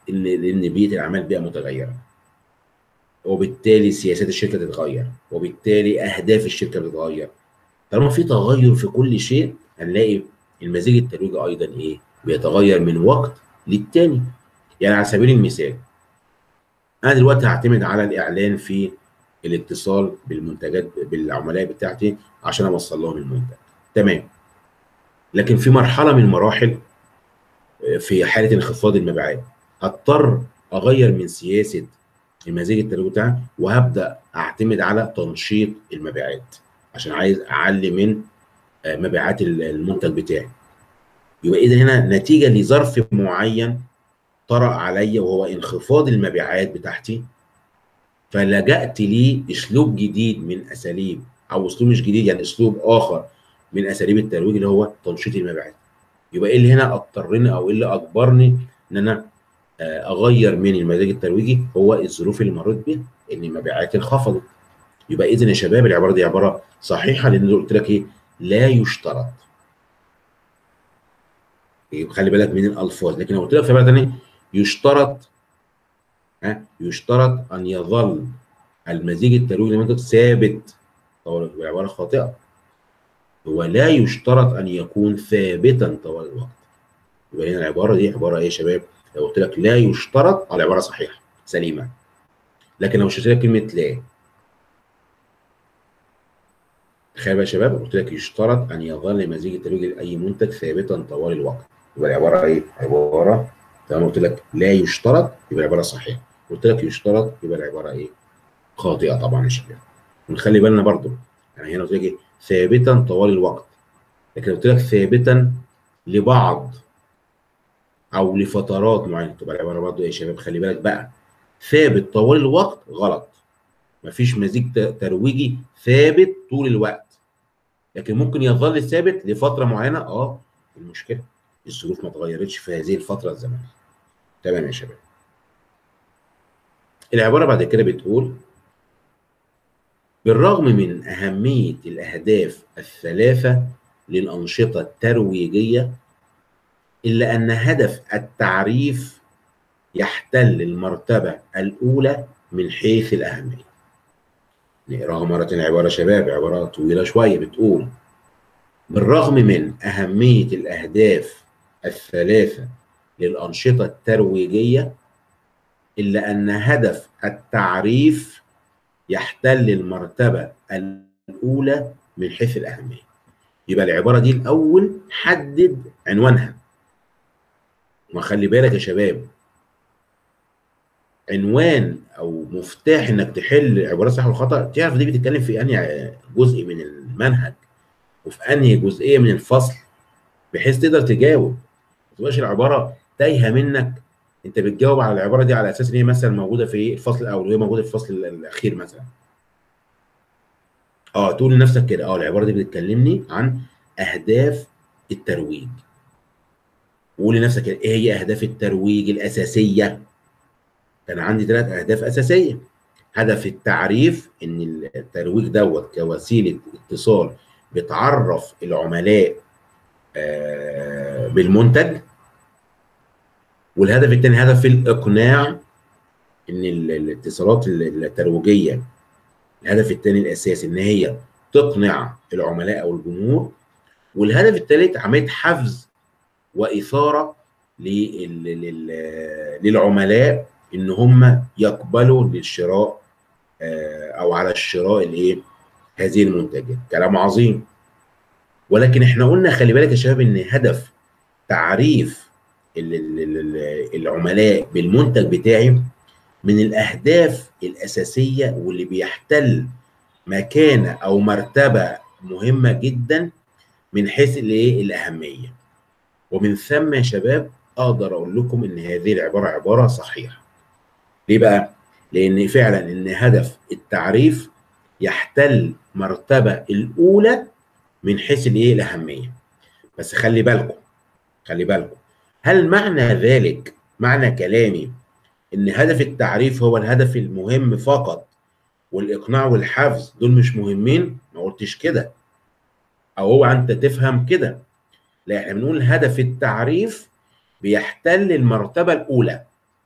ان ان بيئه الاعمال بيئه متغيره وبالتالي سياسات الشركه تتغير وبالتالي اهداف الشركه بتتغير طالما في تغير في كل شيء هنلاقي المزيج الترويجي ايضا ايه بيتغير من وقت للتاني يعني على سبيل المثال انا دلوقتي هعتمد على الاعلان في الاتصال بالمنتجات بالعملاء بتاعتي عشان اوصل لهم المنتج تمام لكن في مرحله من المراحل في حاله انخفاض المبيعات هضطر اغير من سياسه المزيج الترويجي بتاعي وهبدا اعتمد على تنشيط المبيعات عشان عايز اعلي من مبيعات المنتج بتاعي يبقى اذا هنا نتيجه لظرف معين طرأ عليا وهو انخفاض المبيعات بتاعتي فلجأت لاسلوب جديد من اساليب او اسلوب مش جديد يعني اسلوب اخر من اساليب الترويج اللي هو تنشيط المبيعات يبقى ايه اللي هنا اضطرني او ايه اللي اجبرني ان انا اغير من المزاج الترويجي هو الظروف اللي مريت بيها ان المبيعات انخفضت يبقى اذا يا شباب العباره دي عباره صحيحه لان قلت لك ايه لا يشترط يبقى خلي بالك من الالفاظ لكن لو قلت لك في عباره ثانيه يشترط ها يشترط ان يظل المزيج الترويجي للمنتج ثابت طوال العباره خاطئه هو لا يشترط ان يكون ثابتا طوال الوقت يبقى هنا العباره دي عباره ايه يا شباب لو قلت لك لا يشترط على عباره صحيحه سليمه لكن لو شلت لك كلمه لا تخيل بقى يا شباب قلت لك يشترط ان يظل مزيج الترويج لاي منتج ثابتا طوال الوقت يبقى العباره ايه؟ عباره طالما قلت لك لا يشترط يبقى العباره صحيحه قلت لك يشترط يبقى العباره ايه؟ خاطئه طبعا يا شباب ونخلي بالنا برضو يعني هنا قلت لك ايه؟ ثابتا طوال الوقت لكن قلت لك ثابتا لبعض او لفترات معينه تبقى العباره برضو ايه يا شباب خلي بالك بقى ثابت طوال الوقت غلط مفيش مزيج ترويجي ثابت طول الوقت لكن ممكن يظل ثابت لفتره معينه اه المشكله الظروف ما اتغيرتش في هذه الفتره الزمنيه تمام يا شباب العباره بعد كده بتقول بالرغم من اهميه الاهداف الثلاثه للانشطه الترويجيه الا ان هدف التعريف يحتل المرتبه الاولى من حيث الاهميه نقراها مرة عبارة شباب عبارة طويلة شوية بتقول بالرغم من أهمية الأهداف الثلاثة للأنشطة الترويجية إلا أن هدف التعريف يحتل المرتبة الأولى من حيث الأهمية يبقى العبارة دي الأول حدد عنوانها وخلي بالك يا شباب عنوان او مفتاح انك تحل عبارات صح والخطا تعرف دي بتتكلم في انهي جزء من المنهج وفي انهي جزئيه من الفصل بحيث تقدر تجاوب ما تبقاش العباره تايهه منك انت بتجاوب على العباره دي على اساس ان هي مثلا موجوده في الفصل الاول وهي موجوده في الفصل الاخير مثلا اه تقول لنفسك كده اه العباره دي بتكلمني عن اهداف الترويج قول لنفسك كده ايه هي اهداف الترويج الاساسيه كان عندي ثلاث اهداف اساسيه هدف التعريف ان الترويج دوت كوسيله اتصال بتعرف العملاء بالمنتج والهدف الثاني هدف الاقناع ان الاتصالات الترويجيه الهدف الثاني الاساسي ان هي تقنع العملاء او الجمهور والهدف الثالث عمليه حفز واثاره للعملاء ان هم يقبلوا للشراء او على الشراء الايه هذه المنتجات كلام عظيم ولكن احنا قلنا خلي بالك يا شباب ان هدف تعريف العملاء بالمنتج بتاعي من الاهداف الاساسيه واللي بيحتل مكانه او مرتبه مهمه جدا من حيث الايه الاهميه ومن ثم يا شباب اقدر اقول لكم ان هذه العباره عباره صحيحه ليه بقى لان فعلا ان هدف التعريف يحتل مرتبه الاولى من حيث الايه الاهميه بس خلي بالكم خلي بالكم هل معنى ذلك معنى كلامي ان هدف التعريف هو الهدف المهم فقط والاقناع والحفز دول مش مهمين ما قلتش كده او هو انت تفهم كده لا احنا بنقول هدف التعريف بيحتل المرتبه الاولى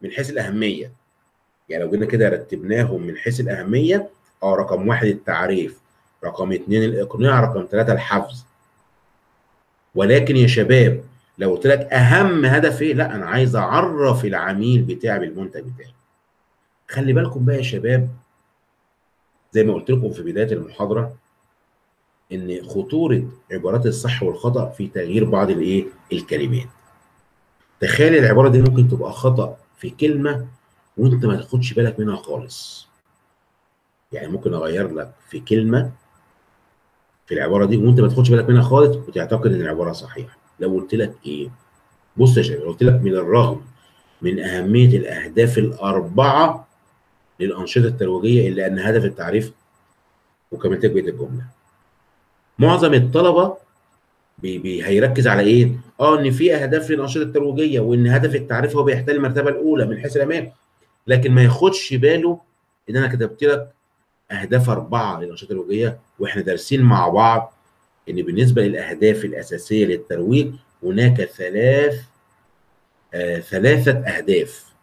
من حيث الاهميه يعني لو جينا كده رتبناهم من حيث الاهميه اه رقم واحد التعريف رقم اثنين الاقناع رقم ثلاثه الحفظ ولكن يا شباب لو قلت لك اهم هدف ايه لا انا عايز اعرف العميل بتاعي بالمنتج بتاعي خلي بالكم بقى يا شباب زي ما قلت لكم في بدايه المحاضره ان خطوره عبارات الصح والخطا في تغيير بعض الايه الكلمات تخيل العباره دي ممكن تبقى خطا في كلمه وانت ما تاخدش بالك منها خالص يعني ممكن اغير لك في كلمه في العباره دي وانت ما تاخدش بالك منها خالص وتعتقد ان العباره صحيحه لو قلت لك ايه بص يا شباب قلت لك من الرغم من اهميه الاهداف الاربعه للانشطه الترويجيه الا ان هدف التعريف وكمان تكمله الجمله معظم الطلبه بي بي هيركز على ايه اه ان في اهداف للانشطه الترويجيه وان هدف التعريف هو بيحتل المرتبه الاولى من حيث الامام لكن ما ياخدش باله ان انا كتبت لك اهداف اربعه للانشطه الترويجيه واحنا دارسين مع بعض ان بالنسبه للاهداف الاساسيه للترويج هناك ثلاث آه ثلاثه اهداف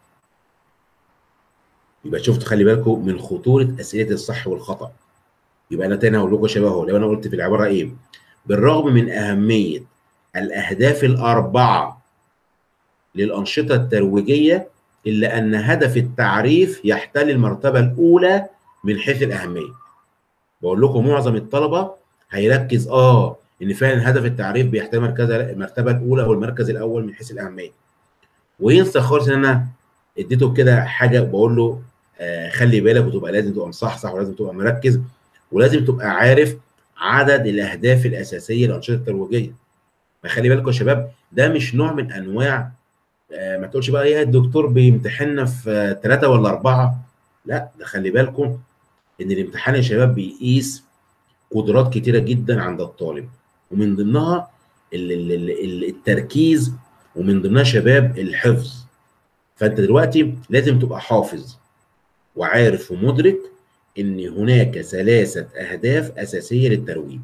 يبقى شفت خلي بالكم من خطوره اسئله الصح والخطا يبقى انا تاني هقول لكم يا شباب اهو لو انا قلت في العباره ايه بالرغم من اهميه الاهداف الاربعه للانشطه الترويجيه الا ان هدف التعريف يحتل المرتبه الاولى من حيث الاهميه بقول لكم معظم الطلبه هيركز اه ان فعلا هدف التعريف بيحتل مركز المرتبه الاولى او المركز الاول من حيث الاهميه وينسى خالص ان انا اديته كده حاجه بقول له آه خلي بالك وتبقى لازم تبقى مصحصح ولازم تبقى مركز ولازم تبقى عارف عدد الاهداف الاساسيه للانشطه الترويجيه فخلي بالكم يا شباب ده مش نوع من انواع آه ما تقولش بقى ايه الدكتور بيمتحننا في ثلاثه آه ولا اربعه لا ده خلي بالكم ان الامتحان يا شباب بيقيس قدرات كتيره جدا عند الطالب ومن ضمنها التركيز ومن ضمنها شباب الحفظ فانت دلوقتي لازم تبقى حافظ وعارف ومدرك ان هناك ثلاثه اهداف اساسيه للترويج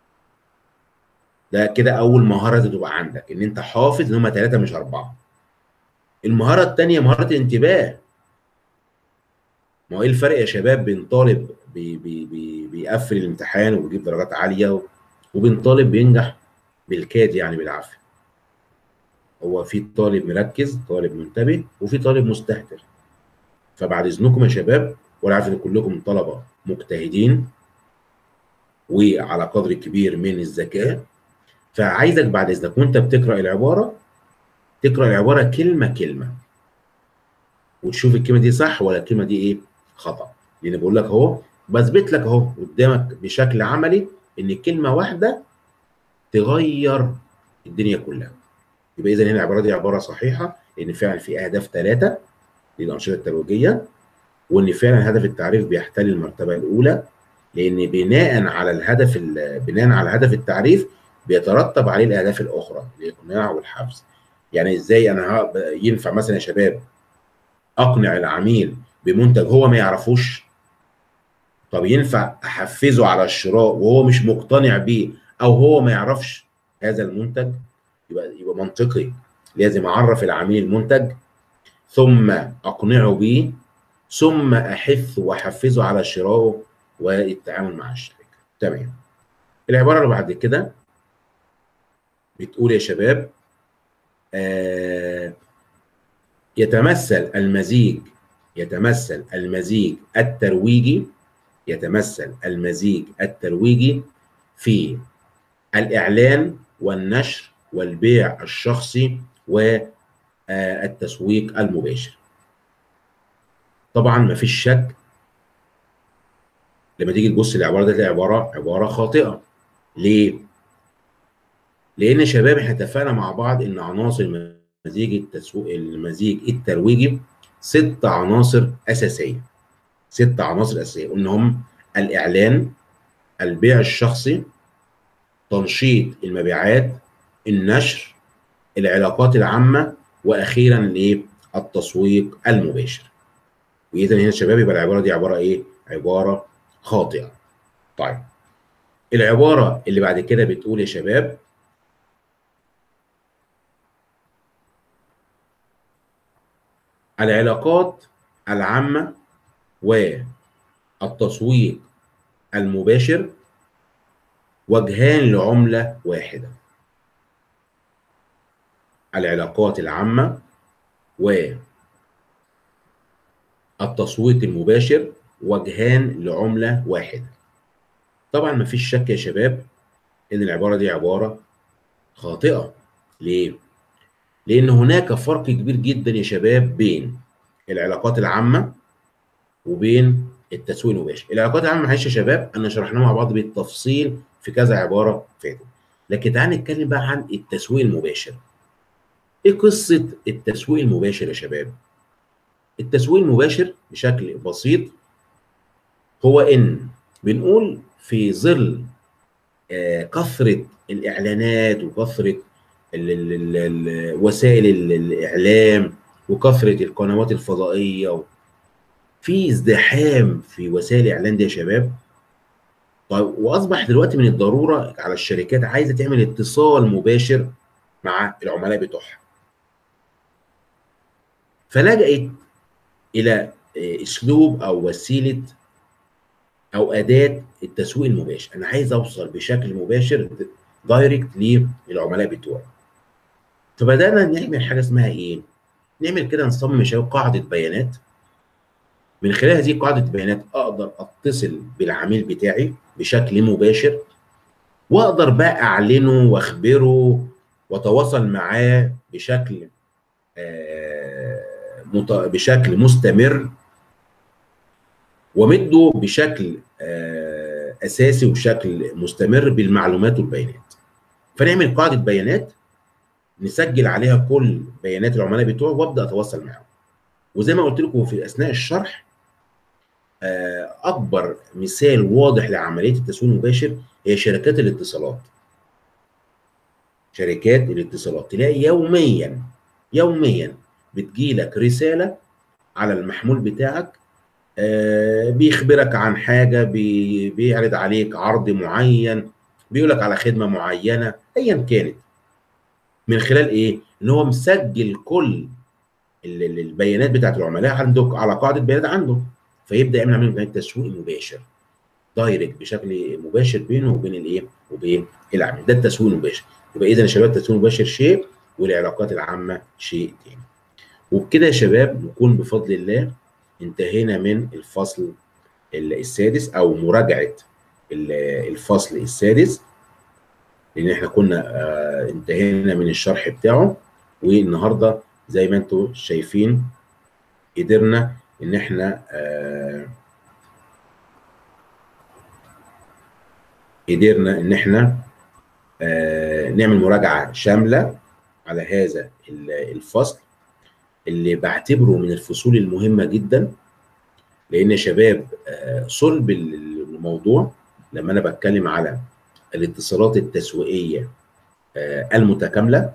ده كده اول مهاره تبقى عندك ان انت حافظ ان هم ثلاثه مش اربعه المهاره الثانيه مهاره الانتباه ما هو ايه الفرق يا شباب بين طالب بي بي بي بيقفل الامتحان وبيجيب درجات عاليه وبين طالب بينجح بالكاد يعني بالعافيه هو في طالب مركز طالب منتبه وفي طالب مستهتر فبعد اذنكم يا شباب وانا عارف ان كلكم طلبه مجتهدين وعلى قدر كبير من الذكاء فعايزك بعد اذنك وانت بتقرا العباره تقرا العباره كلمه كلمه وتشوف الكلمه دي صح ولا الكلمه دي ايه خطا لان بقول لك اهو بثبت لك اهو قدامك بشكل عملي ان كلمه واحده تغير الدنيا كلها يبقى اذا هنا العباره دي عباره صحيحه ان فعلا في اهداف ثلاثه للانشطه الترويجيه وان فعلا هدف التعريف بيحتل المرتبه الاولى لان بناء على الهدف بناء على هدف التعريف بيترتب عليه الاهداف الاخرى الاقناع والحفظ يعني ازاي انا ينفع مثلا يا شباب اقنع العميل بمنتج هو ما يعرفوش طب ينفع احفزه على الشراء وهو مش مقتنع بيه او هو ما يعرفش هذا المنتج يبقى يبقى منطقي لازم اعرف العميل المنتج ثم اقنعه بيه ثم احث واحفزه على شرائه والتعامل مع الشركه تمام العباره اللي بعد كده بتقول يا شباب آه يتمثل المزيج يتمثل المزيج الترويجي يتمثل المزيج الترويجي في الإعلان والنشر والبيع الشخصي والتسويق المباشر طبعا ما فيش شك لما تيجي تبص للعباره دي عباره عباره خاطئه ليه لان يا شباب احنا اتفقنا مع بعض ان عناصر مزيج التسويق المزيج الترويجي ست عناصر اساسيه ست عناصر اساسيه قلنا هم الاعلان البيع الشخصي تنشيط المبيعات النشر العلاقات العامه واخيرا الايه التسويق المباشر واذا هنا يا شباب يبقى العباره دي عباره ايه عباره خاطئه طيب العباره اللي بعد كده بتقول يا شباب العلاقات العامة والتسويق المباشر وجهان لعملة واحدة العلاقات العامة والتسويق المباشر وجهان لعملة واحدة طبعا مفيش شك يا شباب ان العبارة دي عبارة خاطئة ليه؟ لان هناك فرق كبير جدا يا شباب بين العلاقات العامة وبين التسويق المباشر العلاقات العامة معلش يا شباب انا شرحناها مع بعض بالتفصيل في كذا عبارة فاتت لكن تعال نتكلم بقى عن التسويق المباشر ايه قصة التسويق المباشر يا شباب؟ التسويق المباشر بشكل بسيط هو ان بنقول في ظل آه كثرة الإعلانات وكثرة ال ال ال وسائل الإعلام وكثرة القنوات الفضائية في ازدحام في وسائل الإعلان دي يا شباب طيب وأصبح دلوقتي من الضرورة على الشركات عايزة تعمل اتصال مباشر مع العملاء بتوعها فلجأت إلى أسلوب أو وسيلة او اداه التسويق المباشر انا عايز اوصل بشكل مباشر دايركت للعملاء بتوعي فبدانا نعمل حاجه اسمها ايه نعمل كده نصمم شباب قاعده بيانات من خلال هذه قاعده البيانات اقدر اتصل بالعميل بتاعي بشكل مباشر واقدر بقى اعلنه واخبره واتواصل معاه بشكل آه بشكل مستمر ومده بشكل اساسي وبشكل مستمر بالمعلومات والبيانات فنعمل قاعده بيانات نسجل عليها كل بيانات العملاء بتوعه وابدا اتواصل معاهم وزي ما قلت لكم في اثناء الشرح اكبر مثال واضح لعمليه التسويق المباشر هي شركات الاتصالات شركات الاتصالات تلاقي يوميا يوميا بتجيلك رساله على المحمول بتاعك آه بيخبرك عن حاجه بي بيعرض عليك عرض معين بيقول لك على خدمه معينه ايا كانت من خلال ايه؟ ان هو مسجل كل البيانات بتاعت العملاء عندك على قاعده بيانات عنده فيبدا يعمل عمليه تسويق مباشر دايركت بشكل مباشر بينه وبين الايه؟ وبين العميل ده التسويق المباشر يبقى اذا يا شباب التسويق المباشر شيء والعلاقات العامه شيء تاني وبكده يا شباب نكون بفضل الله انتهينا من الفصل السادس او مراجعه الفصل السادس لان احنا كنا انتهينا من الشرح بتاعه والنهارده زي ما انتم شايفين قدرنا ان احنا قدرنا ان احنا نعمل مراجعه شامله على هذا الفصل اللي بعتبره من الفصول المهمة جدا لأن يا شباب صلب الموضوع لما أنا بتكلم على الاتصالات التسويقية المتكاملة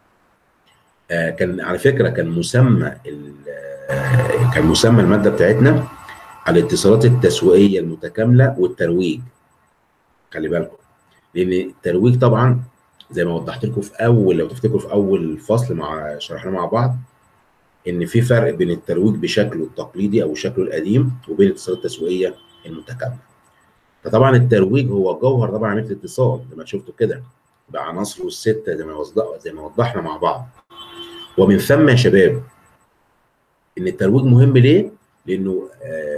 كان على فكرة كان مسمى كان مسمى المادة بتاعتنا الاتصالات التسويقية المتكاملة والترويج خلي بالكم لأن الترويج طبعا زي ما وضحت لكم في أول لو تفتكروا في أول فصل مع شرحنا مع بعض ان في فرق بين الترويج بشكله التقليدي او شكله القديم وبين الاتصالات التسويقيه المتكامله. فطبعا الترويج هو جوهر طبعا عمليه الاتصال زي ما شفتوا كده بعناصره السته زي ما زي ما وضحنا مع بعض. ومن ثم يا شباب ان الترويج مهم ليه؟ لانه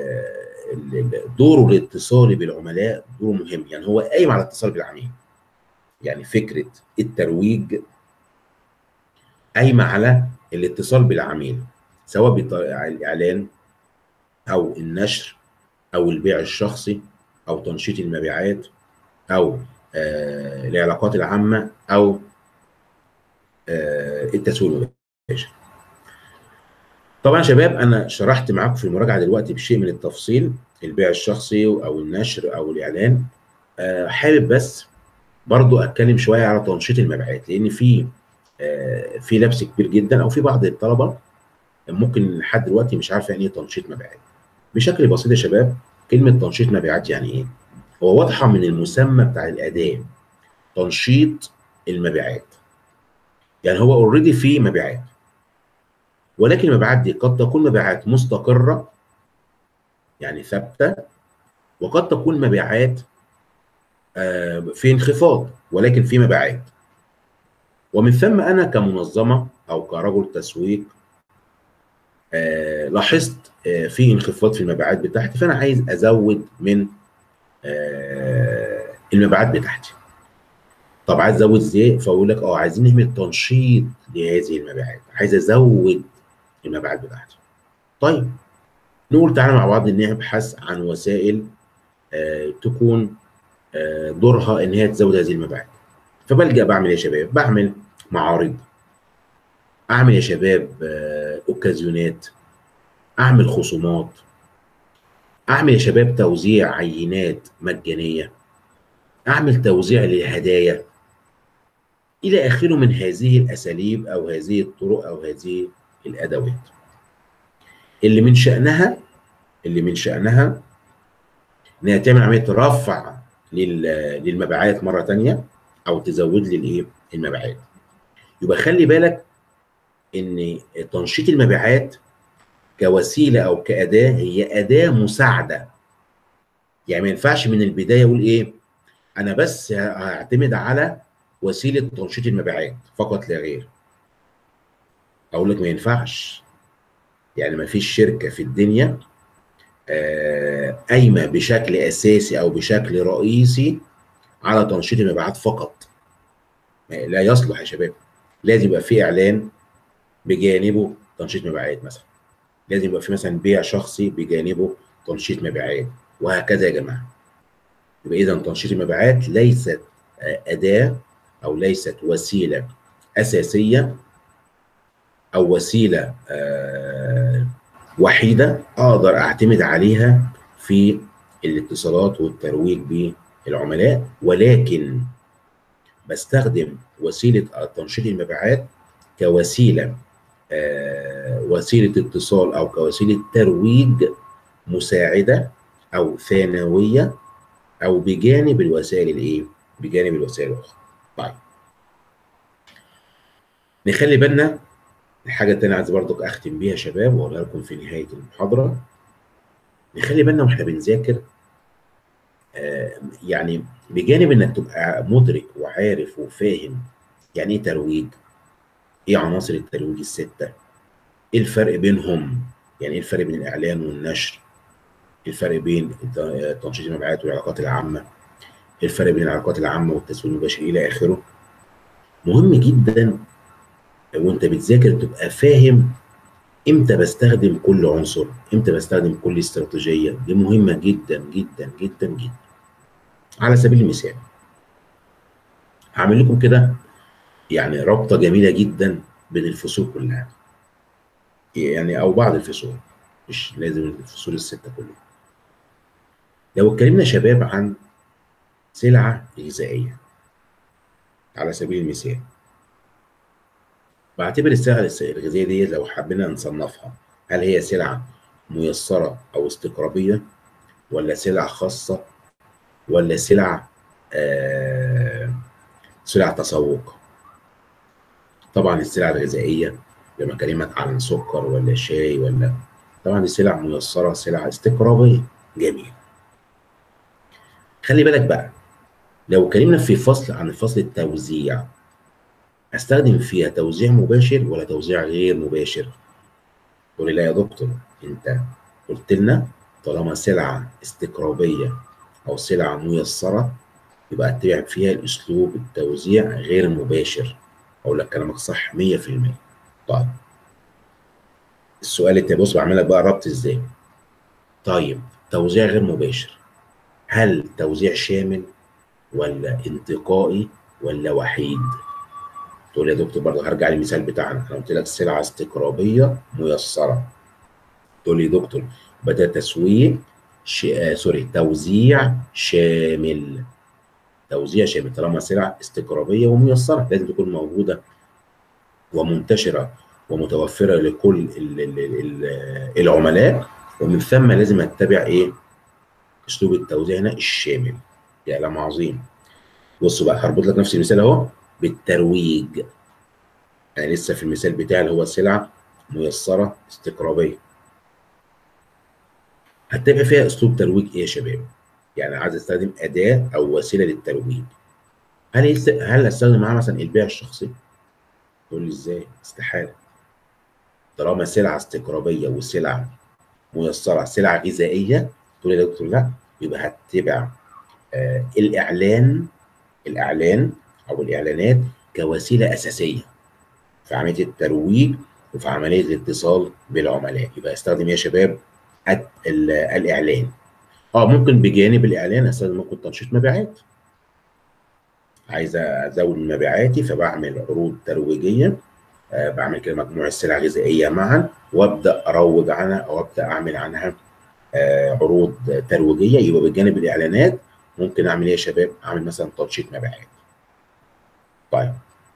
دوره الاتصالي بالعملاء دوره مهم يعني هو قايم على الاتصال بالعميل. يعني فكره الترويج قايمه على الاتصال بالعميل سواء بالاعلان او النشر او البيع الشخصي او تنشيط المبيعات او آه العلاقات العامه او آه التسويق المباشر. طبعا يا شباب انا شرحت معاكم في المراجعه دلوقتي بشيء من التفصيل البيع الشخصي او النشر او الاعلان آه حابب بس برضو اتكلم شويه على تنشيط المبيعات لان في في لبس كبير جدا او في بعض الطلبه ممكن لحد دلوقتي مش عارف يعني ايه تنشيط مبيعات بشكل بسيط يا شباب كلمه تنشيط مبيعات يعني ايه هو واضحه من المسمى بتاع الاداه تنشيط المبيعات يعني هو اوريدي في مبيعات ولكن المبيعات دي قد تكون مبيعات مستقره يعني ثابته وقد تكون مبيعات آه، في انخفاض ولكن في مبيعات ومن ثم انا كمنظمه او كرجل تسويق آه، لاحظت آه، في انخفاض في المبيعات بتاعتي فانا عايز ازود من المبيعات بتاعتي طب عايز ازود ازاي فاقول لك اه عايزين نعمل تنشيط لهذه المبيعات عايز ازود المبيعات بتاعتي طيب نقول تعالى مع بعض نبحث عن وسائل آه تكون آه دورها ان هي تزود هذه المبيعات فبلجا بعمل إيه يا شباب بعمل معارض اعمل يا شباب آه اوكازيونات اعمل خصومات اعمل يا شباب توزيع عينات مجانيه اعمل توزيع للهدايا الى اخره من هذه الاساليب او هذه الطرق او هذه الادوات اللي من شانها اللي من شانها انها تعمل عمليه رفع للمبيعات مره ثانيه او تزود لي الايه المبيعات يبقى خلي بالك ان تنشيط المبيعات كوسيله او كاداه هي اداه مساعده يعني ما ينفعش من البدايه اقول ايه انا بس هعتمد على وسيله تنشيط المبيعات فقط لا غير اقول لك ما ينفعش يعني ما فيش شركه في الدنيا قايمه بشكل اساسي او بشكل رئيسي على تنشيط المبيعات فقط لا يصلح يا شباب لازم يبقى في اعلان بجانبه تنشيط مبيعات مثلا لازم يبقى في مثلا بيع شخصي بجانبه تنشيط مبيعات وهكذا يا جماعه يبقى اذا تنشيط المبيعات ليست اداه او ليست وسيله اساسيه او وسيله وحيده اقدر اعتمد عليها في الاتصالات والترويج بالعملاء ولكن بستخدم وسيله تنشيط المبيعات كوسيله وسيله اتصال او كوسيله ترويج مساعده او ثانويه او بجانب الوسائل الايه؟ بجانب الوسائل الاخرى. طيب. نخلي بالنا الحاجه الثانيه عايز برضك اختم بيها يا شباب واقولها لكم في نهايه المحاضره. نخلي بالنا واحنا بنذاكر آه يعني بجانب انك تبقى مدرك وعارف وفاهم يعني ايه ترويج؟ ايه عناصر الترويج السته؟ ايه الفرق بينهم؟ يعني ايه الفرق بين الاعلان والنشر؟ الفرق بين تنشيط المبيعات والعلاقات العامة الفرق بين العلاقات العامة والتسويق المباشر إلى آخره مهم جدا وانت بتذاكر تبقى فاهم امتى بستخدم كل عنصر امتى بستخدم كل استراتيجية دي مهمة جدا جدا جدا جدا على سبيل المثال هعمل لكم كده يعني رابطة جميلة جدا بين الفصول كلها يعني او بعض الفصول مش لازم الفصول الستة كلها لو اتكلمنا شباب عن سلعة غذائية على سبيل المثال بعتبر السلعة الغذائية دي لو حبينا نصنفها هل هي سلعة ميسرة أو استقرابية ولا سلع خاصة ولا سلع آه سلع تسوق طبعا السلع الغذائية لما أكلمك عن سكر ولا شاي ولا طبعا دي سلع ميسرة سلع استقرابية جميل خلي بالك بقى لو اتكلمنا في فصل عن فصل التوزيع استخدم فيها توزيع مباشر ولا توزيع غير مباشر تقول لي لا يا دكتور انت قلت لنا طالما سلعه استقرابيه او سلعه ميسره يبقى اتبع فيها الاسلوب التوزيع غير مباشر اقول لك كلامك صح 100% طيب السؤال التاني بص بعمل لك بقى ربط ازاي طيب توزيع غير مباشر هل توزيع شامل ولا انتقائي ولا وحيد تقول يا دكتور برضه هرجع للمثال بتاعنا انا قلت لك سلعه استقرابيه ميسره تقول لي دكتور بدا تسويق ش... آه سوري توزيع شامل توزيع شامل طالما سلع استقرابيه وميسره لازم تكون موجوده ومنتشره ومتوفره لكل ال ال ال العملاء ومن ثم لازم اتبع ايه اسلوب التوزيع هنا الشامل يا كلام عظيم بصوا بقى هربط لك نفس المثال اهو بالترويج انا لسه في المثال بتاعي اللي هو السلع ميسره استقرابيه هتبقى فيها اسلوب ترويج ايه يا شباب يعني عايز استخدم اداه او وسيله للترويج هل يست... هل استخدم معاها مثلا البيع الشخصي تقول لي ازاي استحاله طالما سلعه استقرابيه وسلعه ميسره سلعه غذائيه تقول لي يا دكتور لا يبقى هتتبع آه الاعلان الاعلان او الاعلانات كوسيله اساسيه في عمليه الترويج وفي عمليه الاتصال بالعملاء يبقى استخدم يا شباب الاعلان اه ممكن بجانب الاعلان استخدم ممكن تنشيط مبيعات عايز ازود مبيعاتي فبعمل عروض ترويجيه آه بعمل كده مجموعه سلع غذائيه معا وابدا اروج عنها او ابدا اعمل عنها آه عروض ترويجيه يبقى بجانب الاعلانات ممكن اعمل ايه يا شباب؟ اعمل مثلا تنشيط مبيعات. طيب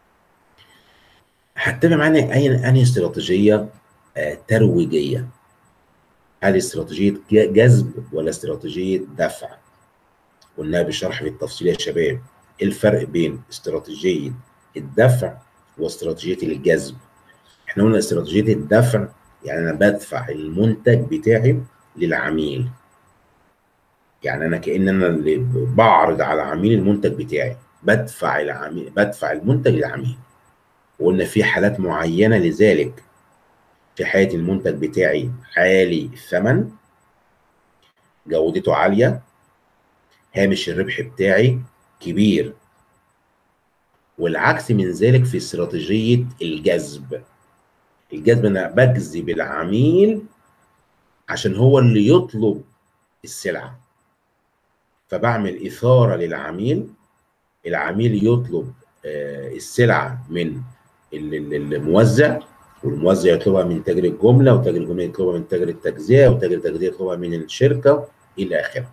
هتبع معانا اي انهي استراتيجيه آه ترويجيه؟ هل استراتيجيه جذب ولا استراتيجيه دفع؟ قلناها بالشرح بالتفصيل يا شباب ايه الفرق بين استراتيجيه الدفع واستراتيجيه الجذب؟ احنا قلنا استراتيجيه الدفع يعني انا بدفع المنتج بتاعي للعميل يعني انا كان انا اللي بعرض على عميل المنتج بتاعي بدفع العميل بدفع المنتج للعميل وقلنا في حالات معينه لذلك في حاله المنتج بتاعي عالي الثمن جودته عاليه هامش الربح بتاعي كبير والعكس من ذلك في استراتيجيه الجذب الجذب انا بجذب العميل عشان هو اللي يطلب السلعه فبعمل اثاره للعميل العميل يطلب السلعه من الموزع والموزع يطلبها من تاجر الجمله وتاجر الجمله يطلبها من تاجر التجزئه وتاجر التجزئه يطلبها من الشركه الى اخره.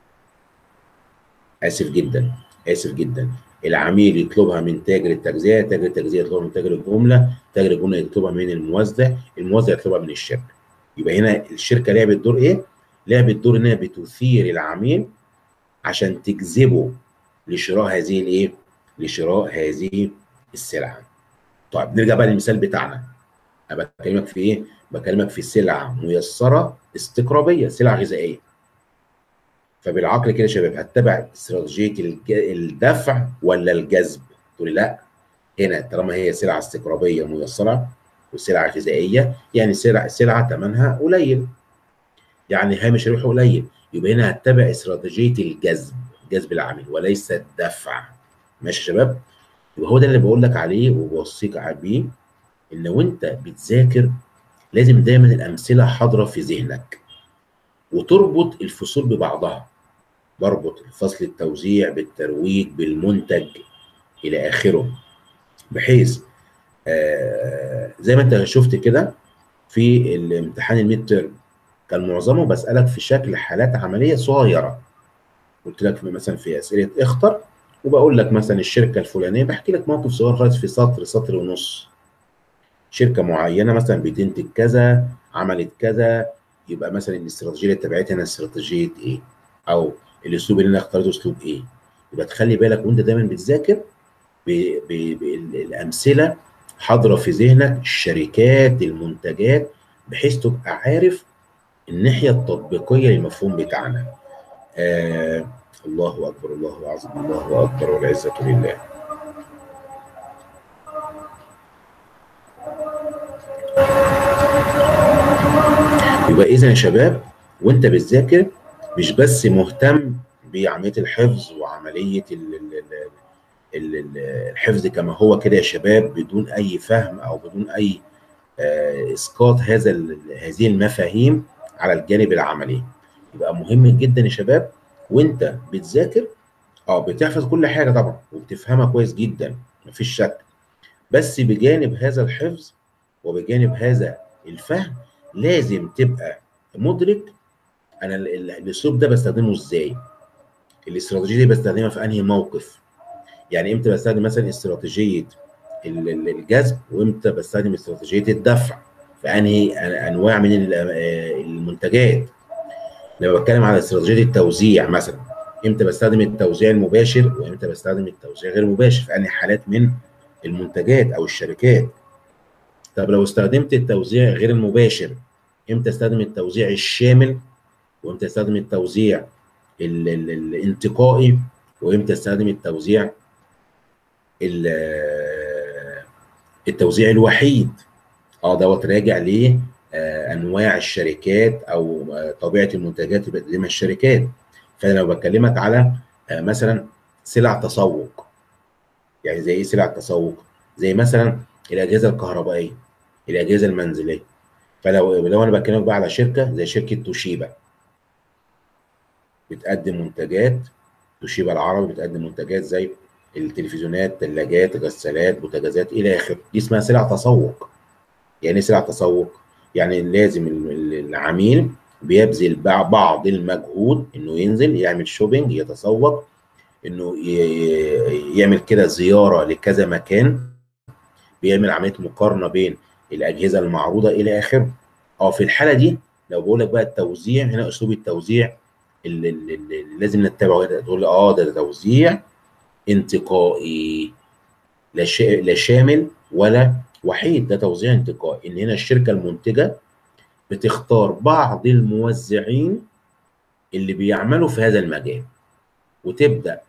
اسف جدا اسف جدا العميل يطلبها من تاجر التجزئه تاجر التجزئه يطلبها من تاجر الجمله تاجر الجمله يطلبها من الموزع الموزع يطلبها من الشركه يبقى هنا الشركه لعبت دور ايه لعبت دور انها بتثير العميل عشان تجذبه لشراء هذه الايه لشراء هذه السلعه طيب نرجع بقى للمثال بتاعنا انا بكلمك في ايه بكلمك في سلعه ميسره استقرابيه سلع غذائيه فبالعقل كده يا شباب هتتبع استراتيجيه الدفع ولا الجذب تقول لا هنا طالما هي سلعه استقرابيه ميسره وسلعه غذائيه يعني سلعه سلعه ثمنها قليل يعني هامش ربحه قليل يبقى هنا هتتبع استراتيجيه الجذب جذب العميل وليس الدفع ماشي يا شباب يبقى هو ده اللي بقول لك عليه وبوصيك بيه ان وانت بتذاكر لازم دايما الامثله حاضره في ذهنك وتربط الفصول ببعضها بربط فصل التوزيع بالترويج بالمنتج الى اخره بحيث آه زي ما انت شفت كده في الامتحان الميد تيرم كان معظمه بسالك في شكل حالات عمليه صغيره قلت لك مثلا في اسئله اختر وبقول لك مثلا الشركه الفلانيه بحكي لك موقف صغير خالص في سطر سطر ونص شركه معينه مثلا بتنتج كذا عملت كذا يبقى مثلا الاستراتيجيه اللي اتبعتها انا استراتيجيه ايه او الاسلوب اللي انا اخترته اسلوب ايه يبقى تخلي بالك وانت دايما بتذاكر بالامثله حاضره في ذهنك الشركات المنتجات بحيث تبقى عارف الناحيه التطبيقيه للمفهوم بتاعنا آه الله اكبر الله العظيم الله اكبر والعزه لله يبقى اذا يا شباب وانت بتذاكر مش بس مهتم بعمليه الحفظ وعمليه ال ال ال الحفظ كما هو كده يا شباب بدون اي فهم او بدون اي اسقاط هذا هذه المفاهيم على الجانب العملي يبقى مهم جدا يا شباب وانت بتذاكر اه بتحفظ كل حاجه طبعا وبتفهمها كويس جدا مفيش شك بس بجانب هذا الحفظ وبجانب هذا الفهم لازم تبقى مدرك انا الاسلوب ده بستخدمه ازاي الاستراتيجيه دي بستخدمها في انهي موقف يعني امتى بستخدم مثلا استراتيجيه الجذب وامتى بستخدم استراتيجيه الدفع في انهي انواع من المنتجات لما بتكلم على استراتيجيه التوزيع مثلا امتى بستخدم التوزيع المباشر وامتى بستخدم التوزيع غير المباشر في انهي حالات من المنتجات او الشركات طب لو استخدمت التوزيع غير المباشر امتى استخدم التوزيع الشامل وامتى استخدم التوزيع ال ال الانتقائي وامتى استخدم التوزيع التوزيع الوحيد اه دوت راجع ل انواع الشركات او طبيعه المنتجات اللي بتقدمها الشركات فانا لو بكلمك على مثلا سلع تسوق يعني زي ايه سلع التسوق زي مثلا الاجهزه الكهربائيه الاجهزه المنزليه فلو لو انا بكلمك بقى على شركه زي شركه توشيبا بتقدم منتجات توشيبا العربي بتقدم منتجات زي التلفزيونات ثلاجات غسالات بوتاجازات الى اخره دي اسمها سلع تسوق يعني ايه سلع تسوق يعني لازم العميل بيبذل بعض المجهود انه ينزل يعمل شوبينج يتسوق انه يعمل كده زياره لكذا مكان بيعمل عمليه مقارنه بين الاجهزه المعروضه الى اخره اه في الحاله دي لو بقول لك بقى التوزيع هنا اسلوب التوزيع اللي, اللي, اللي لازم نتبعه تقول اه ده, ده توزيع انتقائي لا, لا شامل ولا وحيد ده توزيع انتقائي ان هنا الشركه المنتجه بتختار بعض الموزعين اللي بيعملوا في هذا المجال وتبدا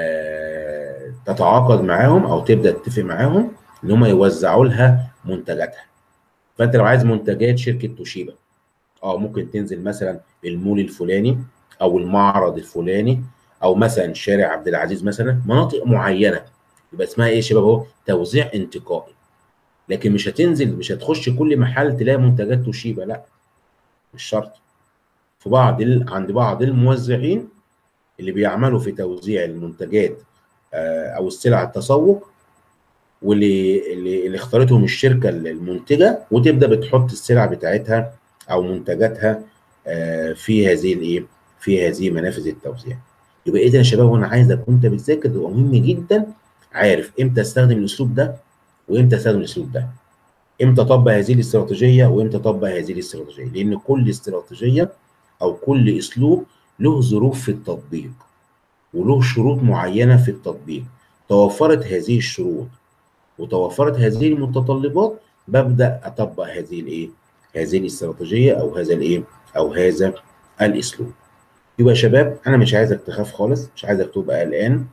آه تتعاقد معاهم او تبدا تتفق معاهم ان هم يوزعوا لها منتجاتها فانت لو عايز منتجات شركه توشيبا اه ممكن تنزل مثلا المول الفلاني او المعرض الفلاني او مثلا شارع عبد العزيز مثلا مناطق معينه يبقى اسمها ايه يا شباب اهو توزيع انتقائي لكن مش هتنزل مش هتخش كل محل تلاقي منتجات توشيبا لا مش شرط في بعض ال... عند بعض الموزعين اللي بيعملوا في توزيع المنتجات آه او السلع التسوق واللي اللي, اللي اختارتهم الشركه المنتجه وتبدا بتحط السلع بتاعتها او منتجاتها آه في هذه الايه في هذه منافذ التوزيع يبقى اذا يا شباب وانا عايزك وانت بتذاكر تبقى مهم جدا عارف امتى استخدم الاسلوب ده وامتى استخدم الاسلوب ده امتى اطبق هذه الاستراتيجيه وامتى اطبق هذه الاستراتيجيه لان كل استراتيجيه او كل اسلوب له ظروف في التطبيق وله شروط معينه في التطبيق توفرت هذه الشروط وتوفرت هذه المتطلبات ببدا اطبق هذه الايه هذه الاستراتيجيه او هذا الايه او هذا الاسلوب يبقى يا شباب انا مش عايزك تخاف خالص مش عايزك تبقى قلقان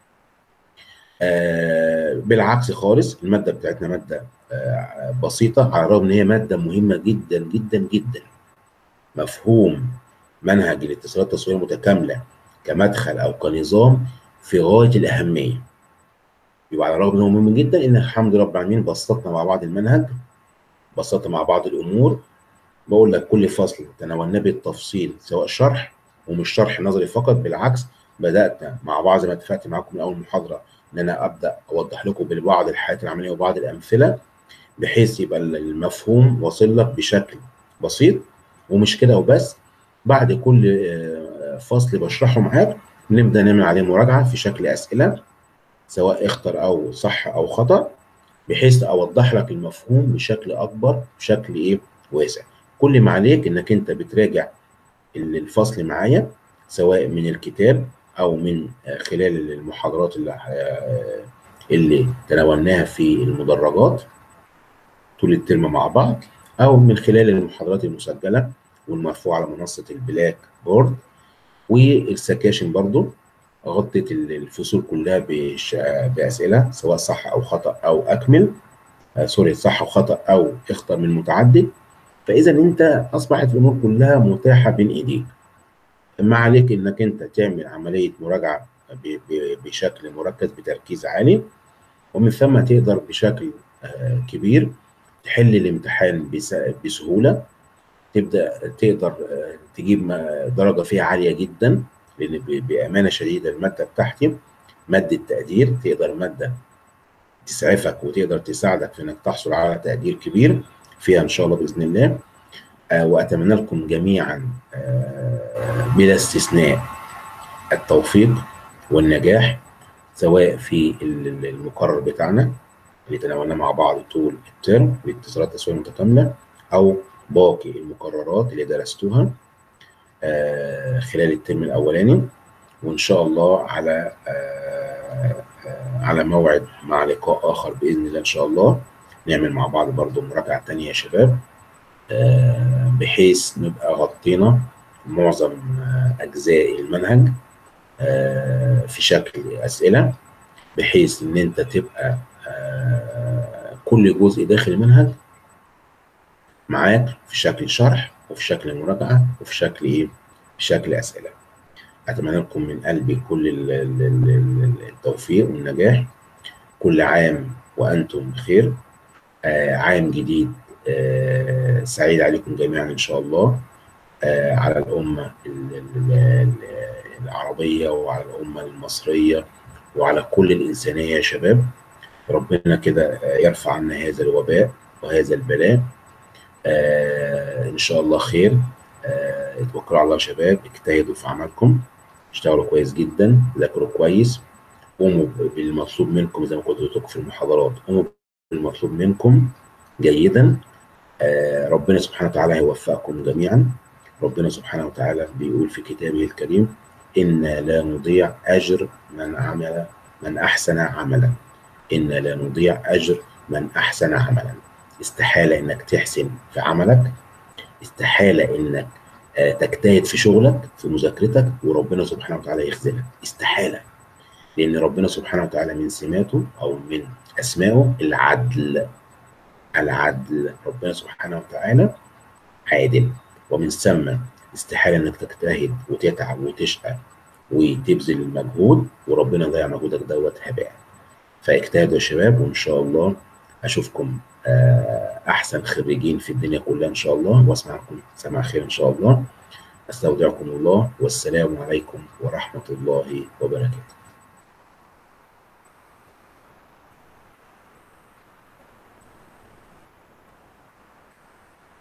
آه بالعكس خالص الماده بتاعتنا ماده آه بسيطه على الرغم ان هي ماده مهمه جدا جدا جدا مفهوم منهج الاتصالات التصويريه المتكامله كمدخل او كنظام في غايه الاهميه يبقى على الرغم ان هو مهم جدا ان الحمد لله رب العالمين بسطنا مع بعض المنهج بسطنا مع بعض الامور بقول لك كل فصل تناولناه بالتفصيل سواء شرح ومش شرح نظري فقط بالعكس بدات مع بعض زي ما اتفقت معاكم من اول محاضره ان انا ابدا اوضح لكم ببعض الحالات العمليه وبعض الامثله بحيث يبقى المفهوم واصل لك بشكل بسيط ومش كده وبس بعد كل فصل بشرحه معاك نبدا نعمل عليه مراجعه في شكل اسئله سواء اختر او صح او خطا بحيث اوضح لك المفهوم بشكل اكبر بشكل ايه واسع كل ما عليك انك انت بتراجع الفصل معايا سواء من الكتاب او من خلال المحاضرات اللي اللي تناولناها في المدرجات طول الترم مع بعض او من خلال المحاضرات المسجله والمرفوعه على منصه البلاك بورد والسكاشن برضو غطيت الفصول كلها باسئله سواء صح او خطا او اكمل آه سوري صح وخطا او اختر من متعدد فاذا انت اصبحت الامور كلها متاحه بين ايديك ما عليك انك انت تعمل عمليه مراجعه بشكل مركز بتركيز عالي ومن ثم تقدر بشكل آه كبير تحل الامتحان بسهوله تبدا تقدر آه تجيب درجه فيها عاليه جدا لان بامانه شديده الماده بتاعتي ماده تقدير تقدر ماده تسعفك وتقدر تساعدك في انك تحصل على تقدير كبير فيها ان شاء الله باذن الله آه واتمنى لكم جميعا آه بلا استثناء التوفيق والنجاح سواء في المقرر بتاعنا اللي تناولناه مع بعض طول الترم الاتصالات التسويقيه المتكامله او باقي المقررات اللي درستوها آه خلال الترم الاولاني وان شاء الله على آه آه على موعد مع لقاء اخر باذن الله ان شاء الله نعمل مع بعض برضو مراجعة تانية يا شباب آه، بحيث نبقى غطينا معظم آه، أجزاء المنهج آه، في شكل أسئلة بحيث إن أنت تبقى كل جزء داخل المنهج معاك في شكل شرح وفي شكل مراجعة وفي شكل إيه؟ في شكل أسئلة. أتمنى لكم من قلبي كل التوفيق والنجاح كل عام وأنتم بخير آه عام جديد آه سعيد عليكم جميعا إن شاء الله آه على الأمة العربية وعلى الأمة المصرية وعلى كل الإنسانية يا شباب ربنا كده يرفع عنا هذا الوباء وهذا البلاء آه ان شاء الله خير آه اتوكلوا على الله يا شباب اجتهدوا في عملكم اشتغلوا كويس جدا ذاكروا كويس قوموا بالمطلوب منكم زي ما كنت قلت في المحاضرات قوموا بالمطلوب منكم جيدا آه ربنا سبحانه وتعالى هيوفقكم جميعا ربنا سبحانه وتعالى بيقول في كتابه الكريم إنا لا نضيع أجر من عمل من أحسن عملا إنا لا نضيع أجر من أحسن عملا استحالة إنك تحسن في عملك استحالة إنك تجتهد في شغلك في مذاكرتك وربنا سبحانه وتعالى يخذلك استحالة لأن ربنا سبحانه وتعالى من سماته أو من أسمائه العدل العدل ربنا سبحانه وتعالى عادل ومن ثم استحالة إنك تجتهد وتتعب وتشقى وتبذل المجهود وربنا يضيع مجهودك دوت هباء فاجتهدوا يا شباب وإن شاء الله أشوفكم احسن خريجين في الدنيا كلها ان شاء الله واسمعكم سماع خير ان شاء الله استودعكم الله والسلام عليكم ورحمه الله وبركاته